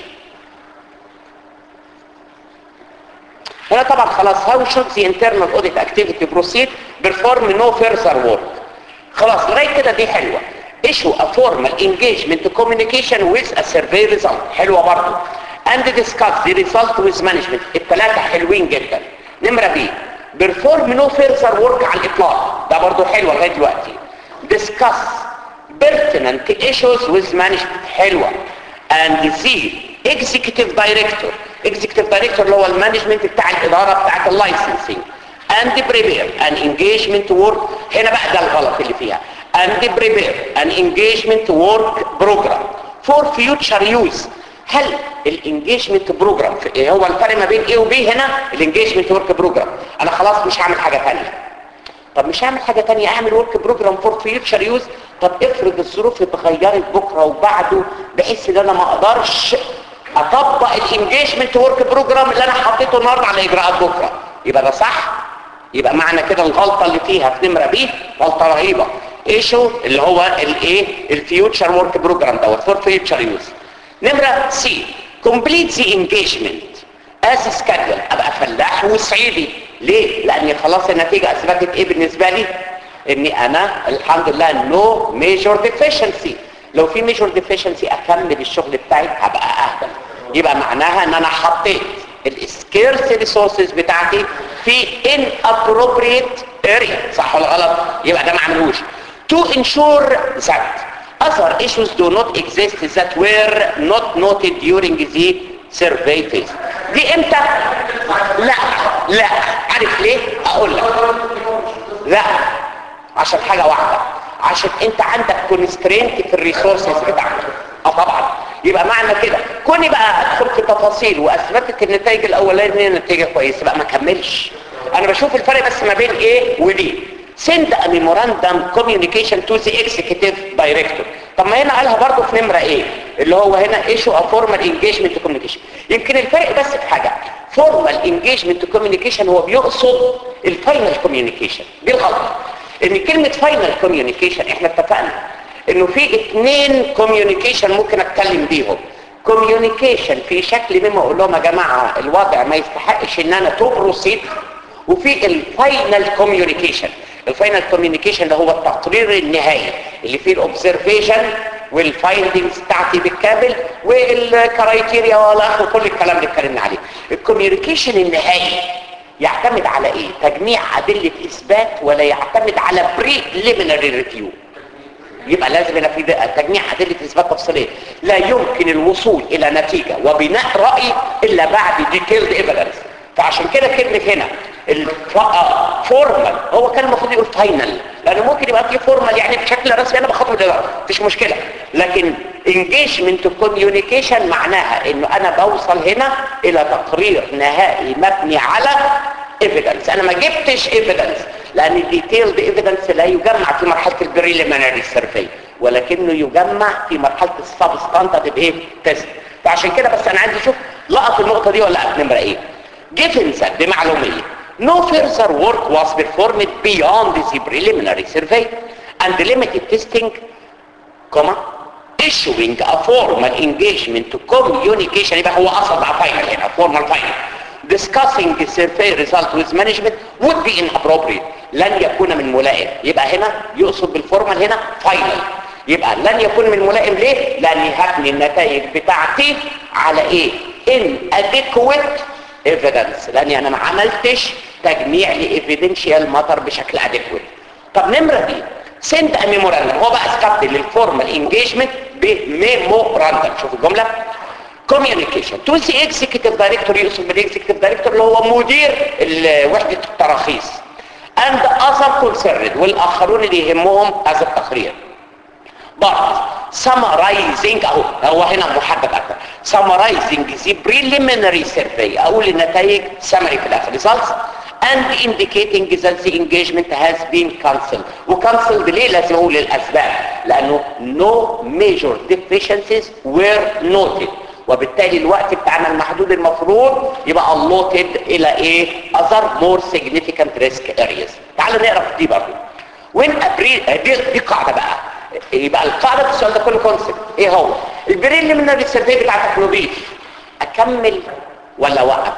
هنا طبعا خلاص how should the internal audit activity proceed perform no further work خلاص لغايه كده دي حلوه issue a formal engagement communication with a survey result حلوه برضه and discuss the result with management الثلاثه حلوين جدا نمره بي perform no further work على الاطلاق ده برضه حلوه لغايه دلوقتي discuss pertinent issues with management حلوة and the executive director executive director اللي هو المانجمنت بتاع الإدارة بتاعت اللايسنسing and prepare an engagement work هنا بقى ده الغلط اللي فيها and prepare an engagement work program for future use هل الانجيجمنت بروجرام هو الفرق ما بين ايه وبي هنا الانجيجمنت ورك بروجرام انا خلاص مش هعمل حاجه ثانيه طب مش هعمل حاجة تانية اعمل ورك بروجرام فور فيوتشر يوز طب افرض الظروف اتغيرت بكرة وبعده بحيث ان انا ما اقدرش اطبق الانجيجمنت ورك بروجرام اللي انا حطيته النهارده على اجراءات بكرة يبقى ده صح يبقى معنى كده الغلطة اللي فيها في نمرة بي غلطة رهيبة ايشو اللي هو الايه الفيوتشر ورك بروجرام دوت فور فيوتشر يوز نمرة سي كومبليت ذا انجيجمنت از سكادول ابقى فلاح وصعيدي ليه لان خلاص النتيجه اثبتت ايه بالنسبه لي اني انا الحمد لله نو ميجور ديفيشنسي لو في ميجور ديفيشنسي اكمل الشغل بتاعي هبقى اهبل يبقى معناها ان انا حطيت السكيرس ريسورسز بتاعتي في ان appropriate area صح ولا غلط يبقى ده ما عملوش to ensure that other issues do not exist that were not noted during the survey phase دي امتى لا لا عارف ليه اقول لك لا عشان حاجة واحدة عشان انت عندك كونسترينت في الريسورسز بتاعتك اه طبعا يبقى معنى كده كوني بقى ادخل في تفاصيل واثبتت النتائج الاولانيه نتيجه كويسه بقى ما كملش انا بشوف الفرق بس ما بين ايه ودي send a memorandum communication to the executive director طب ما هنا قالها برضه في نمرة ايه اللي هو هنا issue a formal engagement communication يمكن الفرق بس في حاجة formal engagement communication هو بيقصد الفاينل communication دي الغلطة ان كلمة final communication احنا اتفقنا انه في اتنين communication ممكن اتكلم بيهم communication في شكل مما اقول لهم يا جماعة الوضع ما يستحقش ان انا تو بروسيد وفي الفاينل كوميونيكيشن الفاينل كوميونيكيشن ده هو التقرير النهائي اللي فيه الاوبزرفيشن والفايندنجز بتاعتي بالكامل والكرايتيريا والاخر كل الكلام اللي اتكلمنا عليه الكوميونيكيشن النهائي يعتمد على ايه تجميع ادله اثبات ولا يعتمد على بريليمينري ريفيو يبقى لازم يبقى في تجميع ادله اثبات تفصيليه لا يمكن الوصول الى نتيجه وبناء راي الا بعد ديتيلد ايفيدنس فعشان كده كلمه هنا فورمال هو كان المفروض يقول فاينل لانه ممكن يبقى في فورمال يعني بشكل رسمي انا بخاطب الاداره مفيش مشكله لكن انجيجمنت كوميونيكيشن معناها انه انا بوصل هنا الى تقرير نهائي مبني على ايفيدنس انا ما جبتش ايفيدنس لان الديتيلد ايفيدنس لا يجمع في مرحله البريليمينري سيرفي ولكنه يجمع في مرحله السبستانتيف ايه تيست فعشان كده بس انا عايز اشوف لقط النقطه دي ولا لقط نمره ايه given that بمعلوميه no further work was performed beyond the preliminary survey and limited testing comma issuing a formal engagement to communication يبقى هو قصد على final هنا formal final discussing the survey result with management would be inappropriate لن يكون من ملائم يبقى هنا يقصد بالفورمال هنا final يبقى لن يكون من ملائم ليه لاني هبني النتائج بتاعتي على ايه inadequate evidence لاني انا ما عملتش تجميع لايفيدنشال ماتر بشكل adequate طب نمره دي سند ا ميموراندم هو بقى استبدل الفورمال انجيجمنت بميموراندم شوف الجمله كوميونيكيشن تو سي اكزيكتيف دايركتور يقصد بالاكزيكتيف دايركتور اللي هو مدير وحده التراخيص اند اذر كونسيرند والاخرون اللي يهمهم هذا التقرير برضه summarizing اهو هو هنا محدد اكتر summarizing the preliminary survey اقول النتائج summary في الاخر results and indicating that the engagement has been cancelled وكانسلد ليه لازم اقول الاسباب لانه no major deficiencies were noted وبالتالي الوقت بتاعنا المحدود المفروض يبقى allotted الى ايه other more significant risk areas تعالوا نقرا في دي برضه when a pre... دي, دي قاعده بقى يبقى القاعده في السؤال ده كله كونسبت ايه هو البريليمينري سيرفي بتاعتك نضيف اكمل ولا اوقف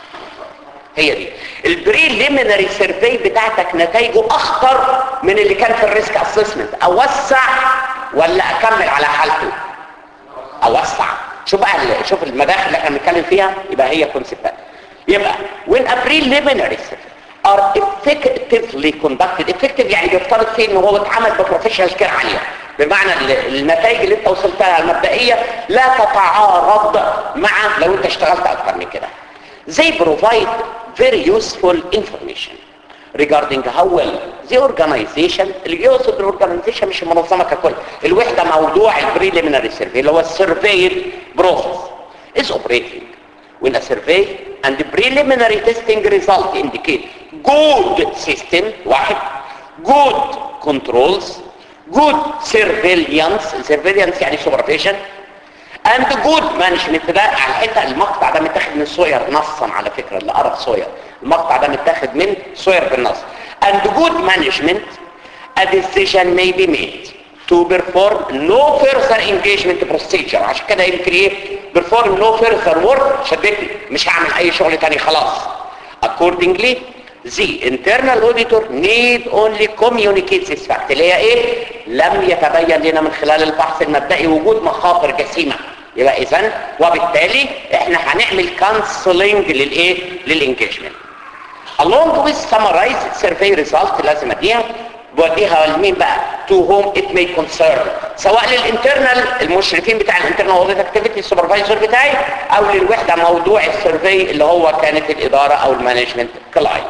هي دي البريليمينري سيرفي بتاعتك نتائجه اخطر من اللي كان في الريسك اسسمنت اوسع ولا اكمل على حالته اوسع شوف بقى شوف المداخل اللي احنا بنتكلم فيها يبقى هي كونسبت يبقى when a preliminary survey are effectively conducted effective يعني بيفترض فيه ان هو اتعمل بروفيشنال كير عاليه بمعنى النتائج اللي انت وصلت لها المبدئيه لا تتعارض مع لو انت اشتغلت اكتر من كده they provide very useful information regarding how well the organization اللي يقصد الاورجانيزيشن مش المنظمه ككل الوحده موضوع البريليمينري سيرفي اللي هو السيرفي بروسس is operating when a survey and the preliminary testing result indicate good system واحد good controls good surveillance surveillance يعني supervision and good management ده على الحته المقطع ده متاخد من سوير نصا على فكره اللي قرا سوير المقطع ده متاخد من سوير بالنص and good management a decision may be made to perform no further engagement procedure عشان كده يمكن ايه perform no further work شدتني مش هعمل اي شغل تاني خلاص accordingly the internal auditor need only communicate this fact اللي هي ايه لم يتبين لنا من خلال البحث المبدئي وجود مخاطر جسيمه يبقى اذا وبالتالي احنا هنعمل كانسلنج للايه للانجيجمنت along with summarized survey result لازم اديها بوديها لمين بقى to whom it may concern سواء للانترنال المشرفين بتاع الانترنال اوديت اكتيفيتي السوبرفايزر بتاعي او للوحده موضوع السيرفي اللي هو كانت الاداره او المانجمنت كلاينت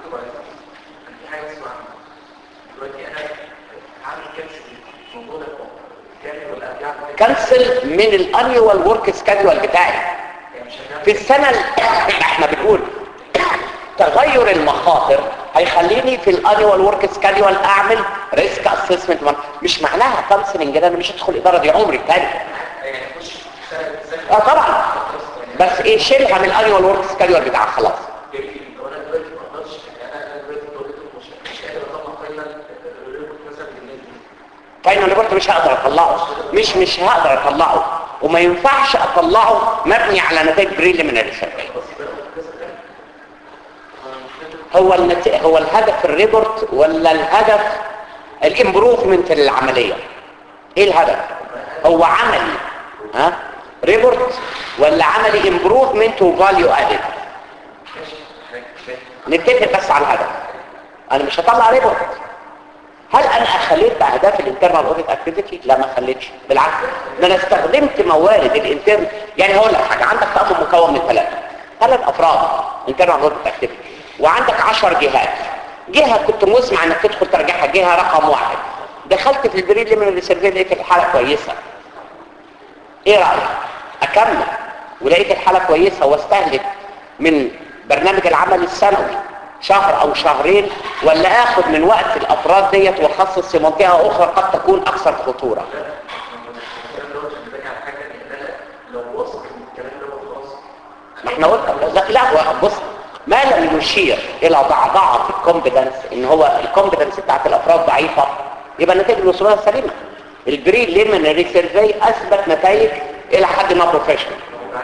كنسل من الانيوال ورك سكادول بتاعي في السنه اللي احنا بنقول تغير المخاطر هيخليني في الانيوال ورك سكادول اعمل ريسك اسسمنت مش معناها كانسلنج انا مش هدخل اداره دي عمري تاني اه طبعا بس ايه شيلها من الانيوال ورك سكادول بتاعها خلاص فاينل ريبورت مش هقدر اطلعه مش مش هقدر اطلعه وما ينفعش اطلعه مبني على نتائج بريليمينري سيرفي هو النت... هو الهدف الريبورت ولا الهدف الامبروفمنت للعمليه ايه الهدف هو عملي ها ريبورت ولا عملي امبروفمنت وفاليو ادد نتفق بس على الهدف انا مش هطلع ريبورت هل انا اخليت باهداف الانترنال اوديت اكتيفيتي لا ما خليتش بالعكس ده انا استخدمت موارد الانترن يعني هقول لك حاجه عندك تامل مكون من ثلاثه ثلاث افراد انترنال اوديت اكتيفيتي وعندك عشر جهات جهة كنت مسمع انك تدخل ترجعها جهة رقم واحد دخلت في البريد من السيرفي لقيت الحالة كويسة ايه رأيك اكمل ولقيت الحالة كويسة واستهلك من برنامج العمل السنوي شهر او شهرين ولا اخد من وقت الافراد ديت واخصص في منطقة اخرى قد تكون اكثر خطورة ما احنا قلنا لا, لا بص ما لم يشير الى ضعضعه في الكومبتنس ان هو الكومبتنس بتاعت الافراد ضعيفه يبقى النتائج الوصوليه سليمه البري ليمينري سيرفي اثبت نتائج الى حد ما بروفيشنال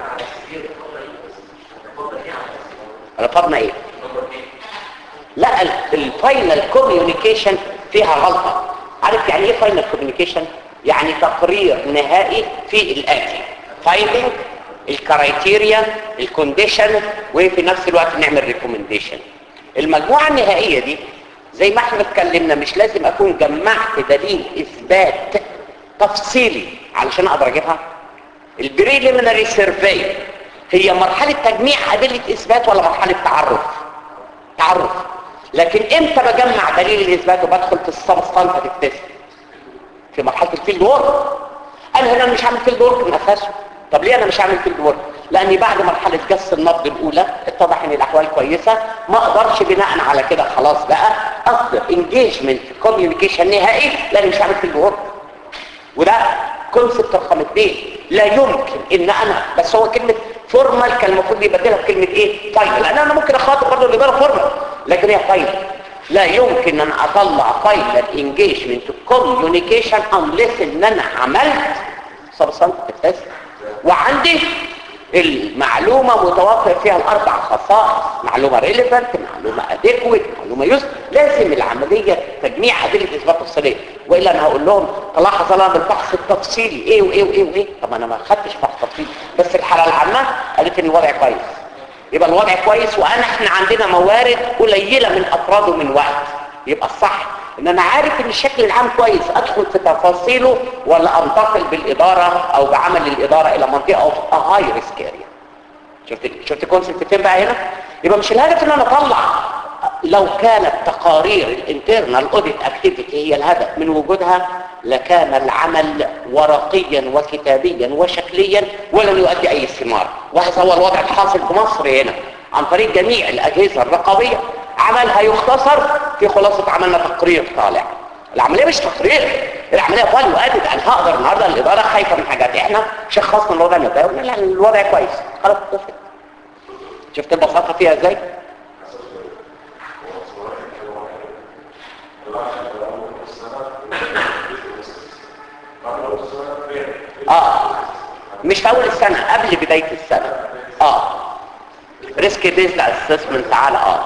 رفضنا ايه لا الفاينل كوميونيكيشن فيها غلطه عارف يعني ايه فاينل كوميونيكيشن يعني تقرير نهائي في الاتي فايندينج الكرايتيريا الكونديشن وفي نفس الوقت نعمل ريكومنديشن المجموعة النهائية دي زي ما احنا اتكلمنا مش لازم اكون جمعت دليل اثبات تفصيلي علشان اقدر اجيبها البريليمينري سيرفي هي مرحلة تجميع ادلة اثبات ولا مرحلة تعرف تعرف لكن امتى بجمع دليل الاثبات وبدخل في السبستانتيف تيست في مرحلة الفيلد وورك انا هنا مش هعمل فيلد وورك من اساسه طب ليه انا مش هعمل فيلد وورك لاني بعد مرحله جس النبض الاولى اتضح ان الاحوال كويسه ما اقدرش بناء على كده خلاص بقى اصدر انجيجمنت كوميونيكيشن نهائي لاني مش هعمل فيلد وورك وده كونسبت رقم اثنين لا يمكن ان انا بس هو كلمه فورمال كان المفروض يبدلها بكلمه ايه فاينل لان انا ممكن اخاطب برضه الاداره فورمال لكن هي فاينل لا يمكن ان اطلع فاينل انجيجمنت كوميونيكيشن انليس ان انا عملت سبستانتيف تيست وعندي المعلومة متوفر فيها الأربع خصائص معلومة ريليفنت معلومة اديكويت معلومة يوز لازم العملية تجميع أدلة إثبات تفصيلية وإلا أنا هقول لهم تلاحظ أنا بالفحص التفصيلي إيه وإيه وإيه وإيه طب أنا ما خدتش فحص تفصيلي بس الحالة العامة قالت إن الوضع كويس يبقى الوضع كويس وأنا إحنا عندنا موارد قليلة من أفراد ومن وقت يبقى الصح ان انا عارف ان الشكل العام كويس ادخل في تفاصيله ولا انتقل بالاداره او بعمل الاداره الى منطقه اوف هاي ريسك اريا شفت شفت الكونسيبت فين بقى هنا يبقى مش الهدف ان انا اطلع لو كانت تقارير الانترنال اوديت اكتيفيتي هي الهدف من وجودها لكان العمل ورقيا وكتابيا وشكليا ولن يؤدي اي ثمار وهذا هو الوضع الحاصل في مصر هنا عن طريق جميع الاجهزه الرقابيه عملها يختصر في خلاصة عملنا تقرير طالع العملية مش تقرير العملية فاليو ادد انا هقدر النهاردة الادارة خايفة من حاجات احنا شخصنا الوضع ده وقلنا لا الوضع كويس خلاص اتفق شفت البساطة فيها ازاي اه مش في اول السنة قبل بداية السنة اه ريسك بيزد اسسمنت تعالى اه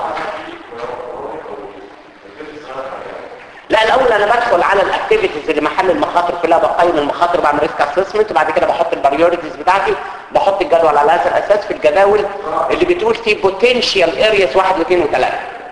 لا الاول انا بدخل على الاكتيفيتيز اللي محل المخاطر كلها بقيم المخاطر بعمل ريسك اسسمنت وبعد كده بحط البريوريتيز بتاعتي بحط الجدول على هذا الاساس في الجداول اللي بتقول في بوتنشال ارياس 1 و2 و3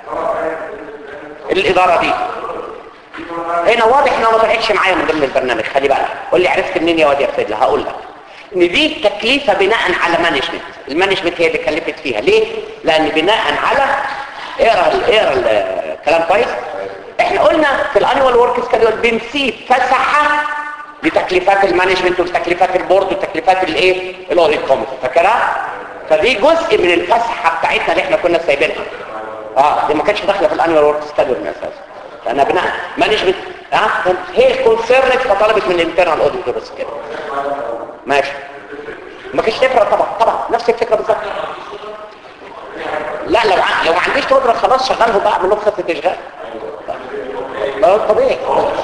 الاداره دي هنا واضح انها ما طلعتش معايا من ضمن البرنامج خلي بالك قول لي عرفت منين يا واد يا فادي هقول لك ان دي تكليفه بناء على مانجمنت المانجمنت هي اللي كلفت فيها ليه لان بناء على اقرا اقرا الكلام كويس احنا قلنا في الانوال ورك سكادول بنسيب فسحه لتكليفات المانجمنت وتكليفات البورد وتكليفات الايه الاوديت كوميتي فاكرها فدي جزء من الفسحه بتاعتنا اللي احنا كنا سايبينها اه دي ما كانتش داخله في الانوال ورك سكادول من اساس لان بناء مانجمنت اه هي الكونسيرنت فطلبت من الانترنال اوديتورز كده ماشي ما فيش فكره طبعا طبعا نفس الفكره بالظبط لا لو ع... لو ما عنديش قدره خلاص شغله بقى اعمل له خطه اشغال ما هو طبيعي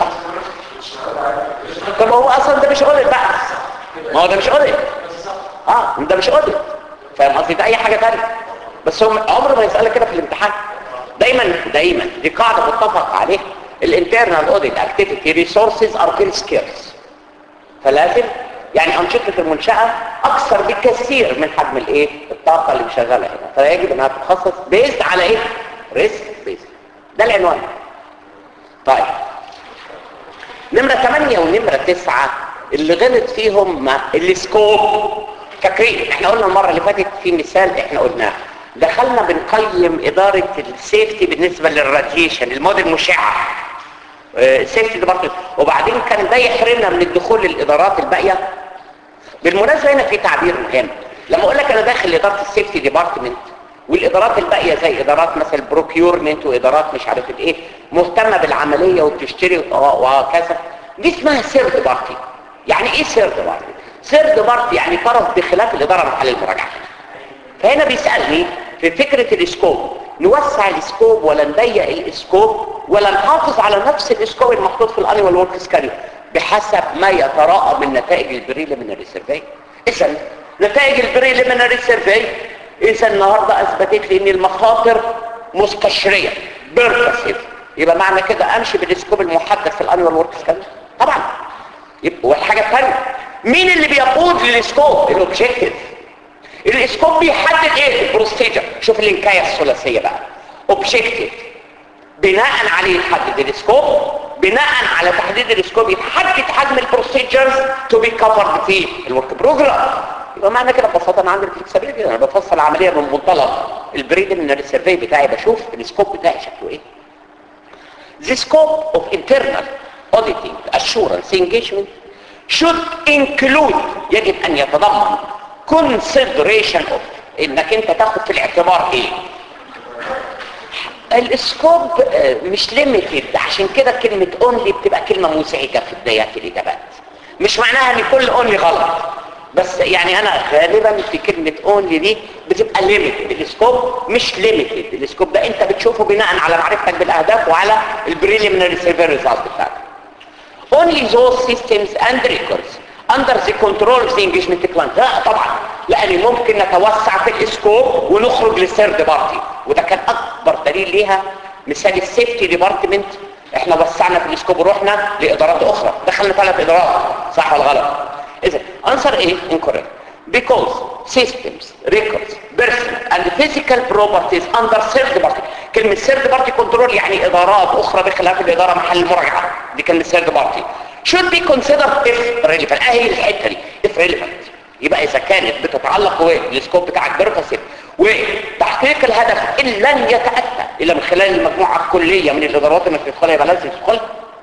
طب هو اصلا ده مش اوديت بقى ما هو ده مش اوديت اه ده مش اوديت فاهم قصدي ده اي حاجه ثانيه بس هو عمره ما يسالك كده في الامتحان دايما دايما دي قاعده متفق عليها الانترنال اوديت اكتيفيتي ريسورسز ار فيري سكيرس فلازم يعني أنشطة المنشأة أكثر بكثير من حجم الإيه؟ الطاقة اللي شغالة هنا فيجب أنها تتخصص بيزد على إيه؟ ريسك بيزد ده العنوان طيب نمرة 8 ونمرة 9 اللي غلط فيهم السكوب فاكرين احنا قلنا المرة اللي فاتت في مثال احنا قلناه دخلنا بنقيم اداره السيفتي بالنسبه للراديشن المواد المشعه سيفتي ديبارتمنت وبعدين كان ده يحرمنا من الدخول للادارات الباقيه بالمناسبه هنا في تعبير مهم لما اقول لك انا داخل اداره السيفتي ديبارتمنت والادارات الباقيه زي ادارات مثلا بروكيورمنت وادارات مش عارف ايه مهتمه بالعمليه وبتشتري وهكذا دي اسمها سيرد بارتي يعني ايه سيرد بارتي سيرد بارتي يعني طرف بخلاف الاداره محل المراجعه فهنا بيسالني في فكره الاسكوب نوسع الاسكوب ولا نضيق الاسكوب ولا نحافظ على نفس الاسكوب المحطوط في الانيوال ورك سكادول بحسب ما يتراءى من نتائج البريليمينري سيرفي اذا نتائج البريليمينري سيرفي اذا النهارده اثبتت لي ان المخاطر مستشريه بيركسيف يبقى معنى كده امشي بالاسكوب المحدد في الانيوال ورك سكادول طبعا يبقى والحاجه الثانيه مين اللي بيقود للاسكوب الاوبجيكتيف الاسكوب بيحدد ايه البروستيجر شوف الانكايه الثلاثيه بقى اوبجيكتيف بناء عليه يحدد الاسكوب بناء على تحديد الاسكوب يتحدد حجم البروسيجرز تو بي كفرد في الورك بروجرام يبقى معنى كده ببساطه انا عندي الفلكسبيليتي انا بفصل العمليه من منطلق البريليمينري سيرفي بتاعي بشوف الاسكوب بتاعي شكله ايه The scope of internal auditing assurance engagement should include يجب ان يتضمن consideration of انك انت تاخد في الاعتبار ايه الاسكوب مش ليميتد عشان كده كلمة اونلي بتبقى كلمة مزعجة في بدايات الاجابات مش معناها ان كل اونلي غلط بس يعني انا غالبا في كلمة اونلي دي بتبقى ليميتد الاسكوب مش ليميتد الاسكوب ده انت بتشوفه بناء على معرفتك بالاهداف وعلى البريليمينري سيرفي ريزلت بتاعتك only those systems and records under the control of the engagement plan لا طبعا لان ممكن نتوسع في الاسكوب ونخرج للثيرد بارتي وده كان اكبر دليل ليها مثال السيفتي ديبارتمنت احنا وسعنا في الاسكوب ورحنا لادارات اخرى دخلنا ثلاث ادارات صح ولا غلط اذا answer ايه incorrect because systems records person and physical properties under third party كلمة third party control يعني ادارات اخرى بخلاف الادارة محل المراجعة دي كلمة third party should be considered if relevant اهي الحتة دي if relevant يبقى اذا كانت بتتعلق بالسكوب بتاعك بيرفاسيف وتحقيق الهدف ان لن يتأتى الا من خلال المجموعة الكلية من الادارات اللي بتدخلها يبقى لازم تدخل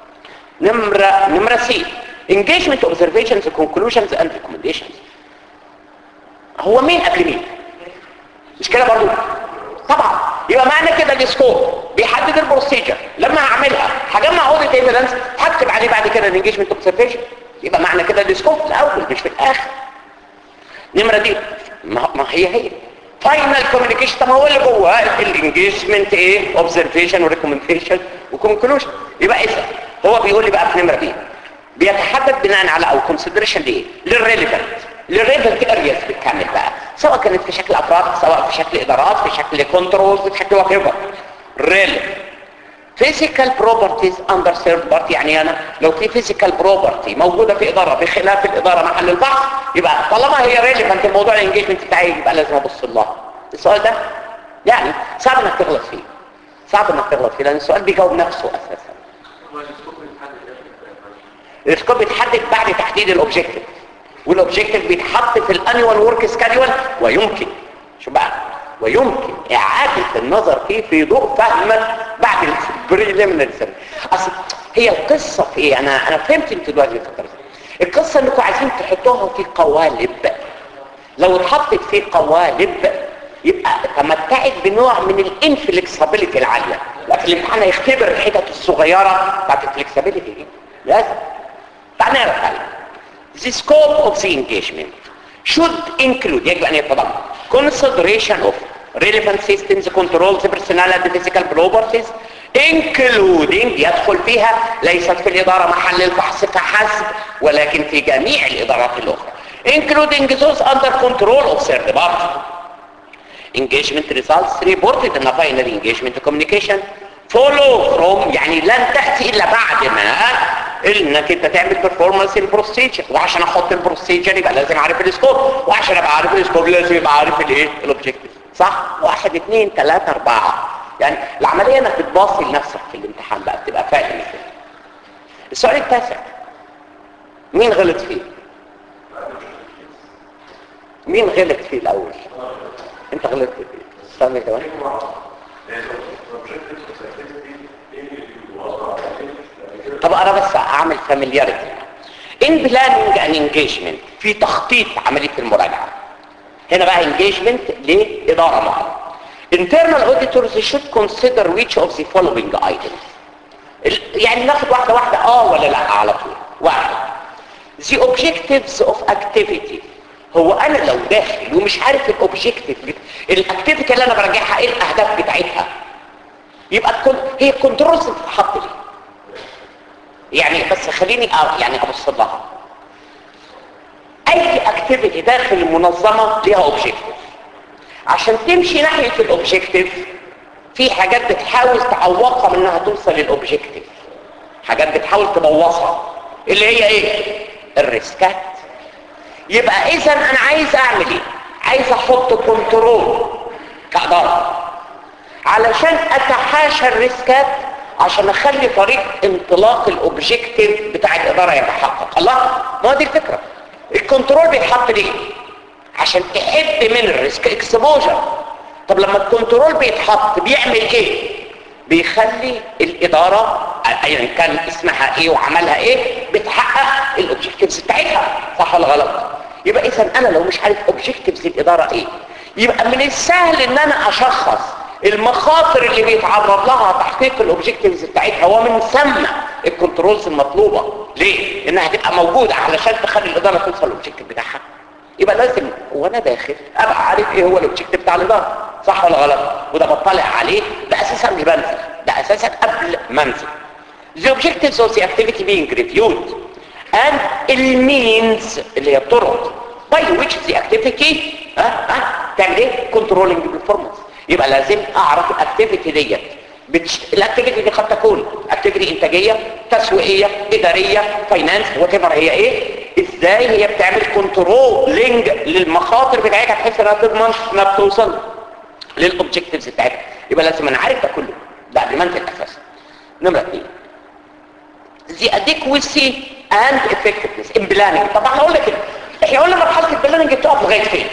نمرة نمرة سي engagement observations conclusions and recommendations هو مين قبل مين مش كده برضو طبعا يبقى معنى كده السكوب بيحدد البروسيجر لما هعملها هجمع اوديت ايفيدنس هكتب عليه بعد كده الانجيجمنت اوبزرفيشن يبقى معنى كده السكوب في الاول مش في الاخر نمره دي ما ما هي هي فاينل كوميونيكيشن طب هو اللي جوه الانجيجمنت ايه اوبزرفيشن وريكومنديشن وكونكلوجن يبقى اذا هو بيقول لي بقى في نمره دي بيتحدد بناء على او كونسيدريشن لايه للريليفنت للريليفنت ارياز بالكامل بقى سواء كانت في شكل افراد سواء في شكل ادارات في شكل كنترول في شكل وات ايفر ريليفنت physical properties under third party يعني انا لو في physical property موجودة في ادارة بخلاف الادارة محل البحث يبقى طالما هي relevant الموضوع الانجيجمنت بتاعي يبقى لازم ابص لها السؤال ده يعني صعب انك تغلط فيه صعب انك تغلط فيه لان السؤال بيجاوب نفسه اساسا السكوب بيتحدد بعد تحديد الاوبجيكتيف والاوبجيكتيف بيتحط في الانيوال ورك سكادول ويمكن شو بقى ويمكن اعادة النظر فيه في ضوء فهمك بعد البريليمينري اصل هي القصة في ايه انا انا فهمت انت دلوقتي فكرت القصة انكم عايزين تحطوها في قوالب لو اتحطت في قوالب يبقى تمتعت بنوع من الانفلكسبيليتي العالية لكن الامتحان هيختبر الحتت الصغيرة بتاعت الفلكسبيليتي دي لازم تعال نعرف حاجة The scope of the engagement should include يجب أن يتضمن consideration of relevant systems controls personnel and physical properties including يدخل فيها ليست في الإدارة محل الفحص فحسب ولكن في جميع الإدارات الأخرى including those under control of third party engagement results reported in a final engagement communication follow from يعني لن تأتي إلا بعد ما انك انت تعمل performance البروسيجر وعشان احط البروسيجر يبقى لازم اعرف السكوب وعشان ابقى عارف السكوب لازم يبقى عارف الايه الاوبجكتيف صح واحد اثنين ثلاثة اربعة يعني العملية انك بتباصي لنفسك في الامتحان بقى بتبقى فاهم كده السؤال التاسع مين غلط فيه مين غلط فيه الاول انت غلطت فيه استنى كمان طب انا بس اعمل فاميلياريتي ان بلاننج ان انجيجمنت في تخطيط عمليه المراجعه هنا بقى انجيجمنت لاداره معينه internal auditors should consider which of the following items ال- يعني ناخد واحده واحده اه ولا لا على طول واحد the objectives of activity هو انا لو داخل ومش عارف الاوبجكتيف الاكتيفيتي اللي انا براجعها ايه الاهداف بتاعتها يبقى الكون... هي الكنترولز بتتحط لي يعني بس خليني أ... يعني ابص لها اي اكتيفيتي داخل المنظمه ليها اوبجكتيف عشان تمشي ناحيه الاوبجكتيف في حاجات بتحاول تعوقها من انها توصل للاوبجكتيف حاجات بتحاول تبوظها اللي هي ايه الريسكات يبقى اذا انا عايز اعمل ايه عايز احط كنترول كاداره علشان اتحاشى الريسكات عشان اخلي طريق انطلاق الاوبجكتيف بتاع الاداره يتحقق الله ما هو دي الفكره الكنترول بيتحط ليه عشان تحد من الريسك اكسبوجر طب لما الكنترول بيتحط بيعمل ايه بيخلي الاداره ايا كان اسمها ايه وعملها ايه بتحقق الاوبجكتيفز بتاعتها صح ولا غلط يبقى اذا انا لو مش عارف اوبجكتيفز الاداره ايه يبقى من السهل ان انا اشخص المخاطر اللي بيتعرض لها تحقيق الاوبجكتيفز بتاعتها ومن ثم الكنترولز المطلوبه ليه انها تبقى موجوده علشان تخلي الاداره توصل للاوبجكتيف بتاعها يبقى لازم وانا داخل ابقى عارف ايه هو الاوبجكتيف بتاع الاداره صح ولا غلط وده بطلع عليه ده اساسا قبل ما انزل ده اساسا قبل ما انزل the objectives of the activity being reviewed and the means اللي هي الطرق by which the activity ها ها تعمل ايه controlling performance يبقى لازم اعرف الاكتيفيتي ديت بتش... الاكتيفيتي دي قد تكون اكتيفيتي انتاجيه تسويقيه اداريه فاينانس وات هي ايه ازاي هي بتعمل كنترولنج للمخاطر بتاعتها بحيث انها تضمن انها بتوصل للاوبجكتيفز بتاعتها يبقى لازم انا عارف ده كله ده قبل ما انزل اساسا نمره اثنين the adequacy and effectiveness in planning طب احنا قلنا كده احنا قلنا مرحله البلاننج بتقف لغايه فين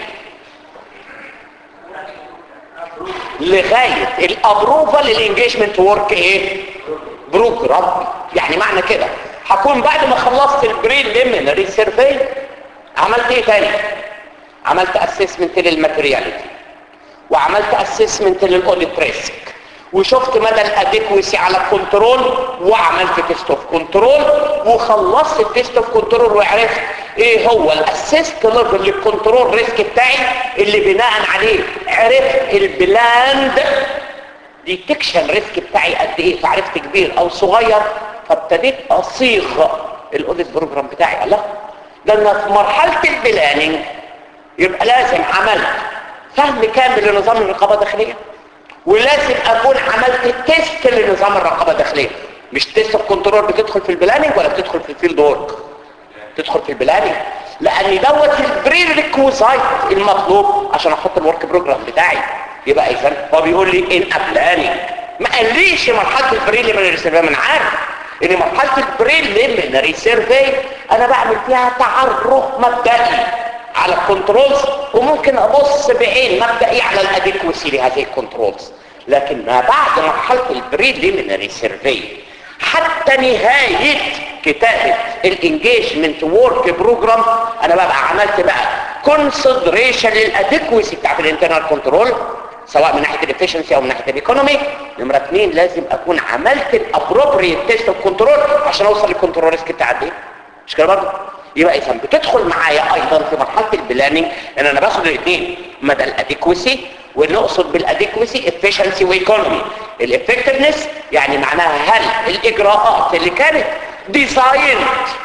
لغايه الابروفال للانجيجمنت ورك ايه بروجرام يعني معنى كده هكون بعد ما خلصت البريليمينري سيرفي عملت ايه تاني عملت اسسمنت للماتيرياليتي وعملت اسسمنت للاوديت ريسك وشفت مدى الاديكويسي على الكنترول وعملت تيست اوف كنترول وخلصت التيست اوف كنترول وعرفت ايه هو الاسيست ليفل للكنترول ريسك بتاعي اللي بناء عليه عرفت البلاند ديتكشن ريسك بتاعي قد ايه فعرفت كبير او صغير فابتديت اصيغ الاوديت بروجرام بتاعي الله ده انا في مرحله البلاننج يبقى لازم عملت فهم كامل لنظام الرقابه الداخليه ولازم اكون عملت تيست لنظام الرقابه الداخليه مش تيست كنترول بتدخل في البلاننج ولا بتدخل في الفيلد وورك تدخل في البلاننج لان دوت البري ريكوزايت المطلوب عشان احط الورك بروجرام بتاعي يبقى اذا هو بيقول لي ان ابلاننج ما قاليش مرحله البريليمينري سيرفي من عارف ان مرحله البريليمينري سيرفي انا بعمل فيها تعرف مبدئي على الكنترولز وممكن ابص بعين مبدئي على الاديكوسي لهذه الكنترولز لكن ما بعد مرحله البريليمينري سيرفي حتى نهايه كتابه الانجيجمنت ورك بروجرام انا ببقى عملت بقى كونسيدريشن للاديكوسي بتاعت الانترنال كنترول سواء من ناحيه الافشنسي او من ناحيه الايكونومي نمره اثنين لازم اكون عملت الابروبريت تيست اوف كنترول عشان اوصل للكنترول ريسك بتاع دي مش كده برضه يبقى اذا بتدخل معايا ايضا في مرحله البلاننج ان انا باخد الاثنين مدى الاديكوسي ونقصد بالاديكوسي افشنسي وايكونومي الافكتفنس يعني معناها هل الاجراءات اللي كانت ديزايند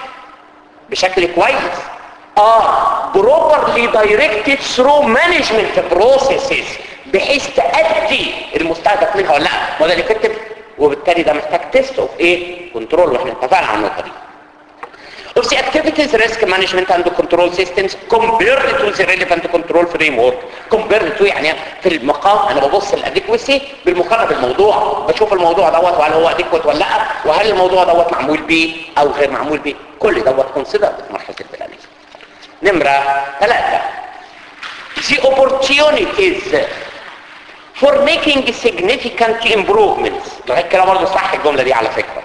بشكل كويس اه بروبرلي دايركتد ثرو مانجمنت بروسيسز بحيث تأدي المستهدف منها ولا لا ما ده الافكتف وبالتالي ده محتاج تيست اوف ايه كنترول واحنا اتفقنا على النقطه دي of the activities risk management and control systems compared to the relevant control framework compared to يعني في المقام انا ببص الاديكوسي بالمقارنه بالموضوع بشوف الموضوع دوت وهل هو اديكوت ولا لا وهل الموضوع دوت معمول بيه او غير معمول بيه كل دوت كونسيدر في مرحله البلاننج نمره ثلاثة the opportunities for making significant improvements لغايه كده برضه صح الجمله دي على فكره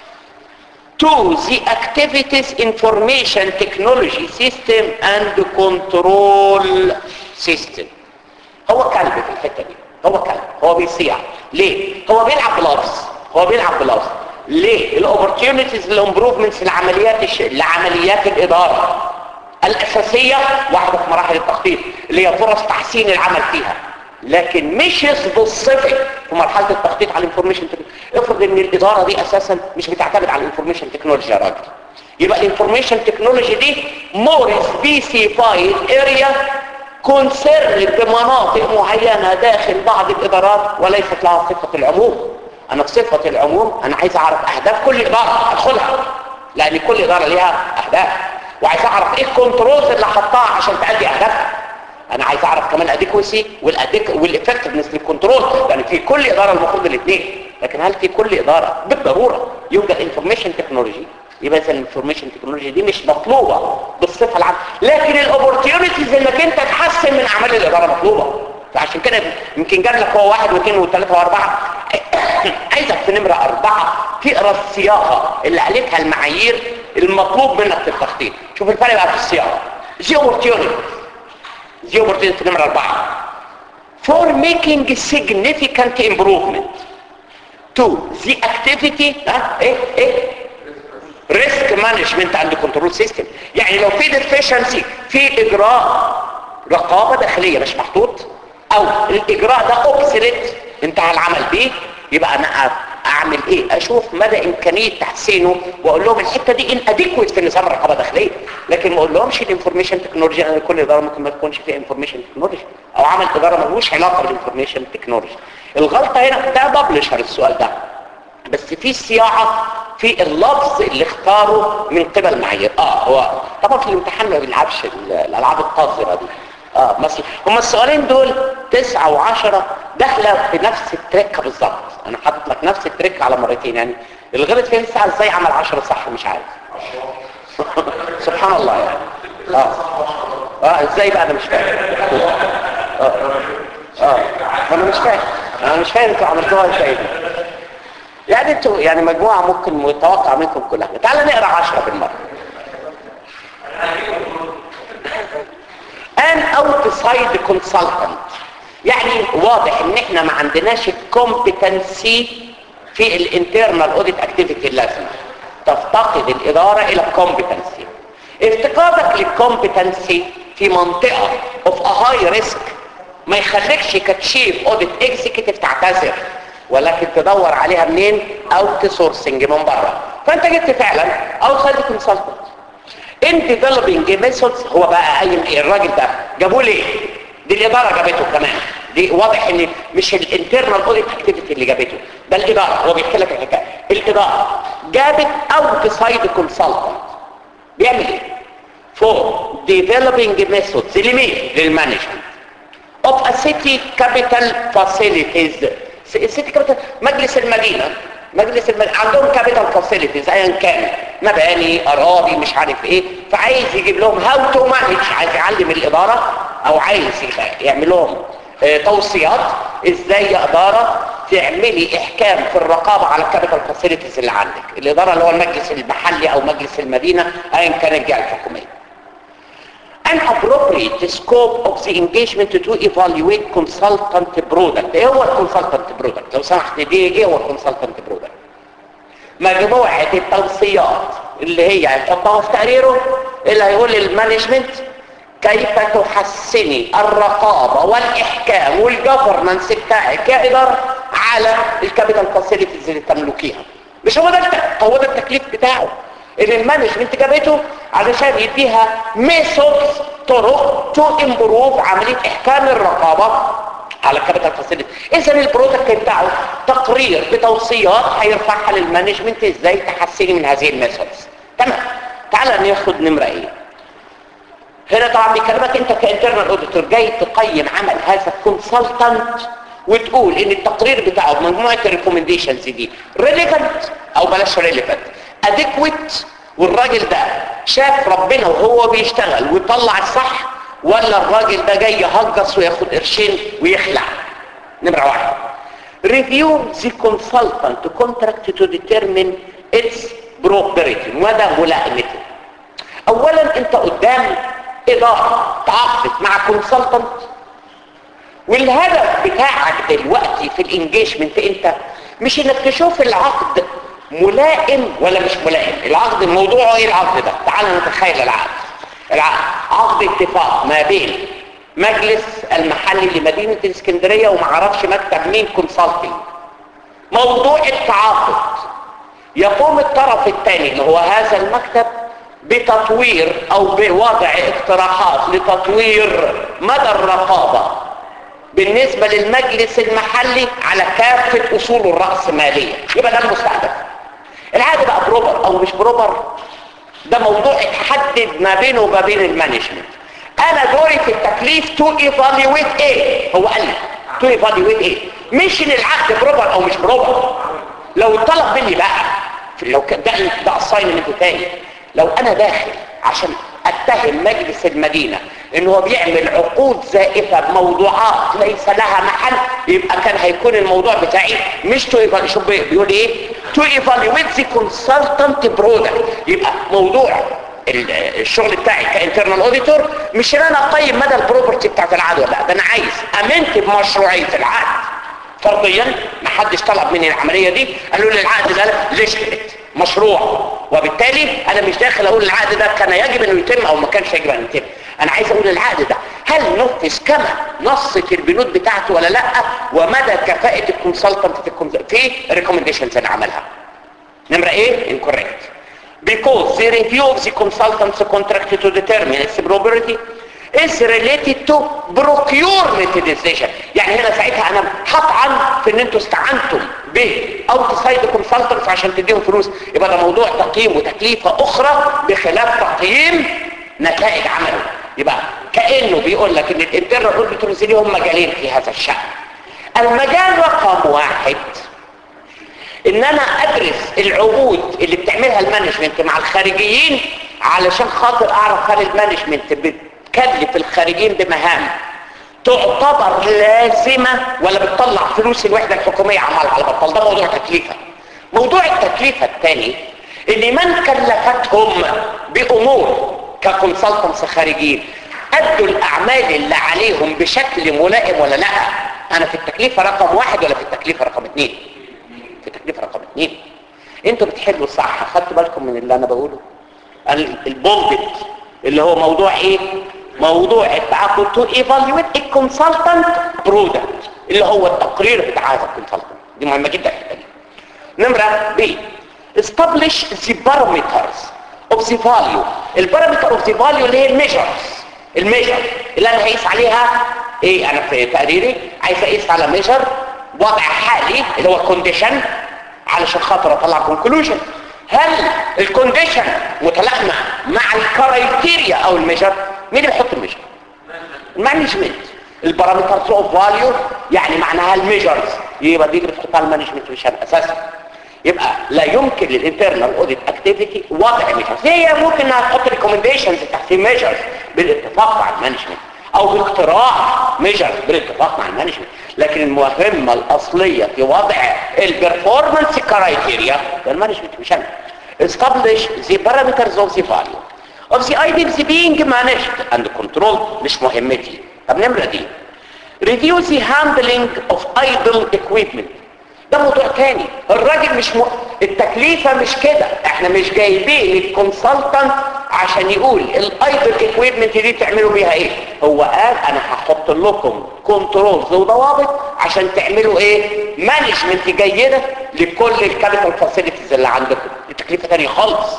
to the activities information technology system and control system هو كلب في الحته دي هو كلب هو بيصيع ليه هو بيلعب بلفظ هو بيلعب بلفظ ليه الاوبورتيونيتيز الامبروفمنتس العمليات الش... لعمليات الاداره الاساسيه واحده في مراحل التخطيط اللي هي فرص تحسين العمل فيها لكن مش يصبوا الصفر في مرحله التخطيط على الانفورميشن افرض ان الاداره دي اساسا مش بتعتمد على الانفورميشن تكنولوجي يا راجل يبقى الانفورميشن تكنولوجي دي مور سبيسيفايد اريا كونسيرن بمناطق معينه داخل بعض الادارات وليست لها صفه العموم انا بصفه العموم انا عايز اعرف اهداف كل اداره ادخلها لان كل اداره ليها اهداف وعايز اعرف ايه الكنترولز اللي حطها عشان تأدي اهدافها انا عايز اعرف كمان اديكوسي والاديك والافكتفنس للكنترول يعني في كل اداره المفروض الاثنين لكن هل في كل اداره بالضروره يوجد انفورميشن تكنولوجي يبقى اذا الانفورميشن تكنولوجي دي مش مطلوبه بالصفه العامه لكن الاوبورتيونيتيز انك انت تحسن من اعمال الاداره مطلوبه فعشان كده يمكن جاب لك هو واحد واثنين وثلاثه واربعه عايزك في نمره اربعه تقرا الصياغه اللي قالتها المعايير المطلوب منك في التخطيط شوف الفرق بقى في الصياغه دي اوبورتيونيتي دي اوبورتيونيتي في نمره اربعه for making significant improvement to the activity ها ايه ايه ريسك مانجمنت عند كنترول سيستم يعني لو في ديفيشنسي في اجراء رقابه داخليه مش محطوط او الاجراء ده اوبسليت انتهى العمل بيه يبقى انا اعمل ايه اشوف مدى امكانيه تحسينه واقول لهم الحته دي ان اديكويت في نظام الرقابه الداخليه لكن ما اقول لهمش الانفورميشن تكنولوجي انا كل اداره ممكن ما تكونش فيها انفورميشن تكنولوجي او عمل اداره ملوش علاقه بالانفورميشن تكنولوجي الغلطه هنا ده ببلشر السؤال ده بس في صياعه في اللفظ اللي اختاره من قبل معايير اه هو طبعا في الامتحان ما بيلعبش الالعاب القذره دي اه مثلا هما السؤالين دول تسعة وعشرة داخلة في نفس التركة بالظبط انا حاطط لك نفس التركة على مرتين يعني الغلط فين ساعة ازاي عمل عشرة صح مش عارف سبحان الله يعني اه اه ازاي بقى انا مش فاهم اه اه انا مش فاهم انا مش فاهم انتوا عملتوها ازاي يعني انتوا يعني مجموعة ممكن متوقع منكم كلها تعال نقرا عشرة بالمرة ان outside consultant يعني واضح ان احنا ما عندناش الكومبتنسي في الانترنال اوديت اكتيفيتي اللازمه تفتقد الاداره الى الكومبتنسي افتقادك للكومبتنسي في منطقه اوف ا هاي ريسك ما يخليكش كتشيف اوديت اكزيكتيف تعتذر ولكن تدور عليها منين اوت سورسنج من بره فانت جبت فعلا اوتسايد كونسلتنت ان ديفلوبينج ميثودز هو بقى اي الراجل ده جابوه ليه دي الاداره جابته كمان دي واضح ان مش الانترنال اوديت اكتيفيتي اللي جابته ده الاداره هو بيحكي لك الحكايه الاداره جابت اوت سايد كونسلتنت بيعمل ايه فور ديفلوبينج ميثودز لمين للمانجمنت اوف ا سيتي كابيتال فاسيلتيز السيتي كابيتال مجلس المدينه مجلس المدينة عندهم كابيتال فاسيلتيز ايا كان مباني اراضي مش عارف ايه فعايز يجيب لهم هاو تو مانج عايز يعلم الاداره او عايز يعمل لهم اه توصيات ازاي يا اداره تعملي احكام في الرقابه على الكابيتال فاسيلتيز اللي عندك الاداره اللي هو المجلس المحلي او مجلس المدينه ايا كان الجهه الحكوميه an appropriate scope of the engagement to evaluate consultant product ايه هو الكونسلتنت برودكت لو سمحت دي ايه هو الكونسلتنت برودكت مجموعة التوصيات اللي هي هيحطها في تقريره اللي هيقول للمانجمنت كيف تحسني الرقابة والإحكام والجفرنس بتاعك يا إدارة على الكابيتال فاسيلتيز اللي تملكيها مش هو ده هو ده التكليف بتاعه اللي المانجمنت جابته علشان يديها ميثودز طرق تو امبروف عمليه احكام الرقابه على الكابيتال فاسيلتي اذا البرودكت بتاعه تقرير بتوصيات هيرفعها للمانجمنت ازاي تحسني من هذه الميثودز تمام تعال ناخد نمره ايه هنا طبعا بيكلمك انت كانترنال اوديتور جاي تقيم عمل هذا الكونسلتنت وتقول ان التقرير بتاعه بمجموعه الريكومنديشنز دي ريليفنت او بلاش ريليفنت اديكويت والراجل ده شاف ربنا وهو بيشتغل ويطلع الصح ولا الراجل ده جاي يهجص وياخد قرشين ويخلع نمرة واحد review the consultant contract to determine its propriety مدى ملائمته اولا انت قدام ادارة تعاقدت مع كونسلتنت والهدف بتاعك دلوقتي في الانجيجمنت انت مش انك تشوف العقد ملائم ولا مش ملائم العقد الموضوع ايه العقد ده تعال نتخيل العقد العقد عقد اتفاق ما بين مجلس المحلي لمدينة الاسكندرية وما عرفش مكتب مين كونسلتنج موضوع التعاقد يقوم الطرف الثاني اللي هو هذا المكتب بتطوير او بوضع اقتراحات لتطوير مدى الرقابة بالنسبة للمجلس المحلي على كافة اصول الرأسمالية يبقى ده المستهدف العادة بقى بروبر او مش بروبر ده موضوع اتحدد ما بينه وما بين المانجمنت انا دوري في التكليف تو ايفالويت ايه هو قال لي تو ايفالويت ايه مش ان العقد بروبر او مش بروبر لو طلب مني بقى لو كان ده ده اساينمنت تاني لو انا داخل عشان اتهم مجلس المدينة ان هو بيعمل عقود زائفة بموضوعات ليس لها محل يبقى كان هيكون الموضوع بتاعي مش تو ايفالويت شوف بيقول ايه تو ايفالويت ذا كونسلتنت برودكت يبقى موضوع الشغل بتاعي كانترنال اوديتور مش ان انا اقيم مدى البروبرتي بتاعت العقد ولا لا ده انا عايز امنت بمشروعيه العقد فرضيا ما حدش طلب مني العمليه دي قالوا لي العقد ده ليجيتيميت مشروع وبالتالي انا مش داخل اقول العقد ده كان يجب انه يتم او ما كانش يجب ان يتم انا عايز اقول العقد ده هل نفذ كما نصت البنود بتاعته ولا لا ومدى كفاءه الكونسلتنت في في الريكومنديشنز اللي عملها نمره ايه انكوريكت because the review of the consultant's contract to determine its propriety is related to procurement decision يعني هنا ساعتها انا هطعن في ان انتوا استعنتم ب outside consultants عشان تديهم فلوس يبقى ده موضوع تقييم وتكليفة اخرى بخلاف تقييم نتائج عمله يبقى كأنه بيقول لك ان الانترنال اوديتورز ليهم مجالين في هذا الشأن المجال رقم واحد ان انا ادرس العقود اللي بتعملها المانجمنت مع الخارجيين علشان خاطر اعرف هل المانجمنت بتكلف الخارجين بمهام تعتبر لازمة ولا بتطلع فلوس الوحدة الحكومية عمال على بطل ده موضوع تكليفة موضوع التكليفة الثاني ان من كلفتهم بامور ككونسلتنس خارجيين ادوا الاعمال اللي عليهم بشكل ملائم ولا لا انا في التكليفة رقم واحد ولا في التكليفة رقم اثنين في تكليف رقم اثنين انتوا بتحلوا صح خدتوا بالكم من اللي انا بقوله البولدت اللي هو موضوع ايه موضوع التعاقد تو ايفالويت الكونسلتنت برودكت اللي هو التقرير بتاع هذا الكونسلتنت دي مهمه جدا الحته دي نمره ب establish the parameters of the value البارامتر اوف ذا فاليو اللي هي الميجرز الميجر اللي انا هقيس عليها ايه انا في تقريري عايز اقيس على ميجر وضع حالي اللي هو كونديشن علشان خاطر اطلع كونكلوجن هل الكونديشن متلائمه مع الكرايتيريا او الميجر مين اللي بيحط الميجر المانجمنت البارامترز اوف فاليو يعني معناها الميجرز يبقى دي اللي بتحطها المانجمنت مش اساسا يبقى لا يمكن للانترنال اوديت اكتيفيتي وضع ميجرز هي ممكن انها تحط ريكومنديشنز تحت ميجرز بالاتفاق مع المانجمنت او باقتراح ميجرز بالاتفاق مع المانجمنت لكن المهمة الأصلية في وضع البرفورمانس كرايتيريا ده المانجمنت مش أنا establish the parameters of the value of the items being managed and controlled مش مهمتي طب نمرة دي review the handling of idle equipment ده موضوع تاني الراجل مش م... التكليفة مش كده احنا مش جايبين الكونسلتنت عشان يقول الايدل اكويبمنت دي تعملوا بيها ايه هو قال انا هحط لكم كنترولز وضوابط عشان تعملوا ايه مانجمنت جيده لكل الكابيتال فاسيلتيز اللي عندكم دي تكلفه ثانيه خالص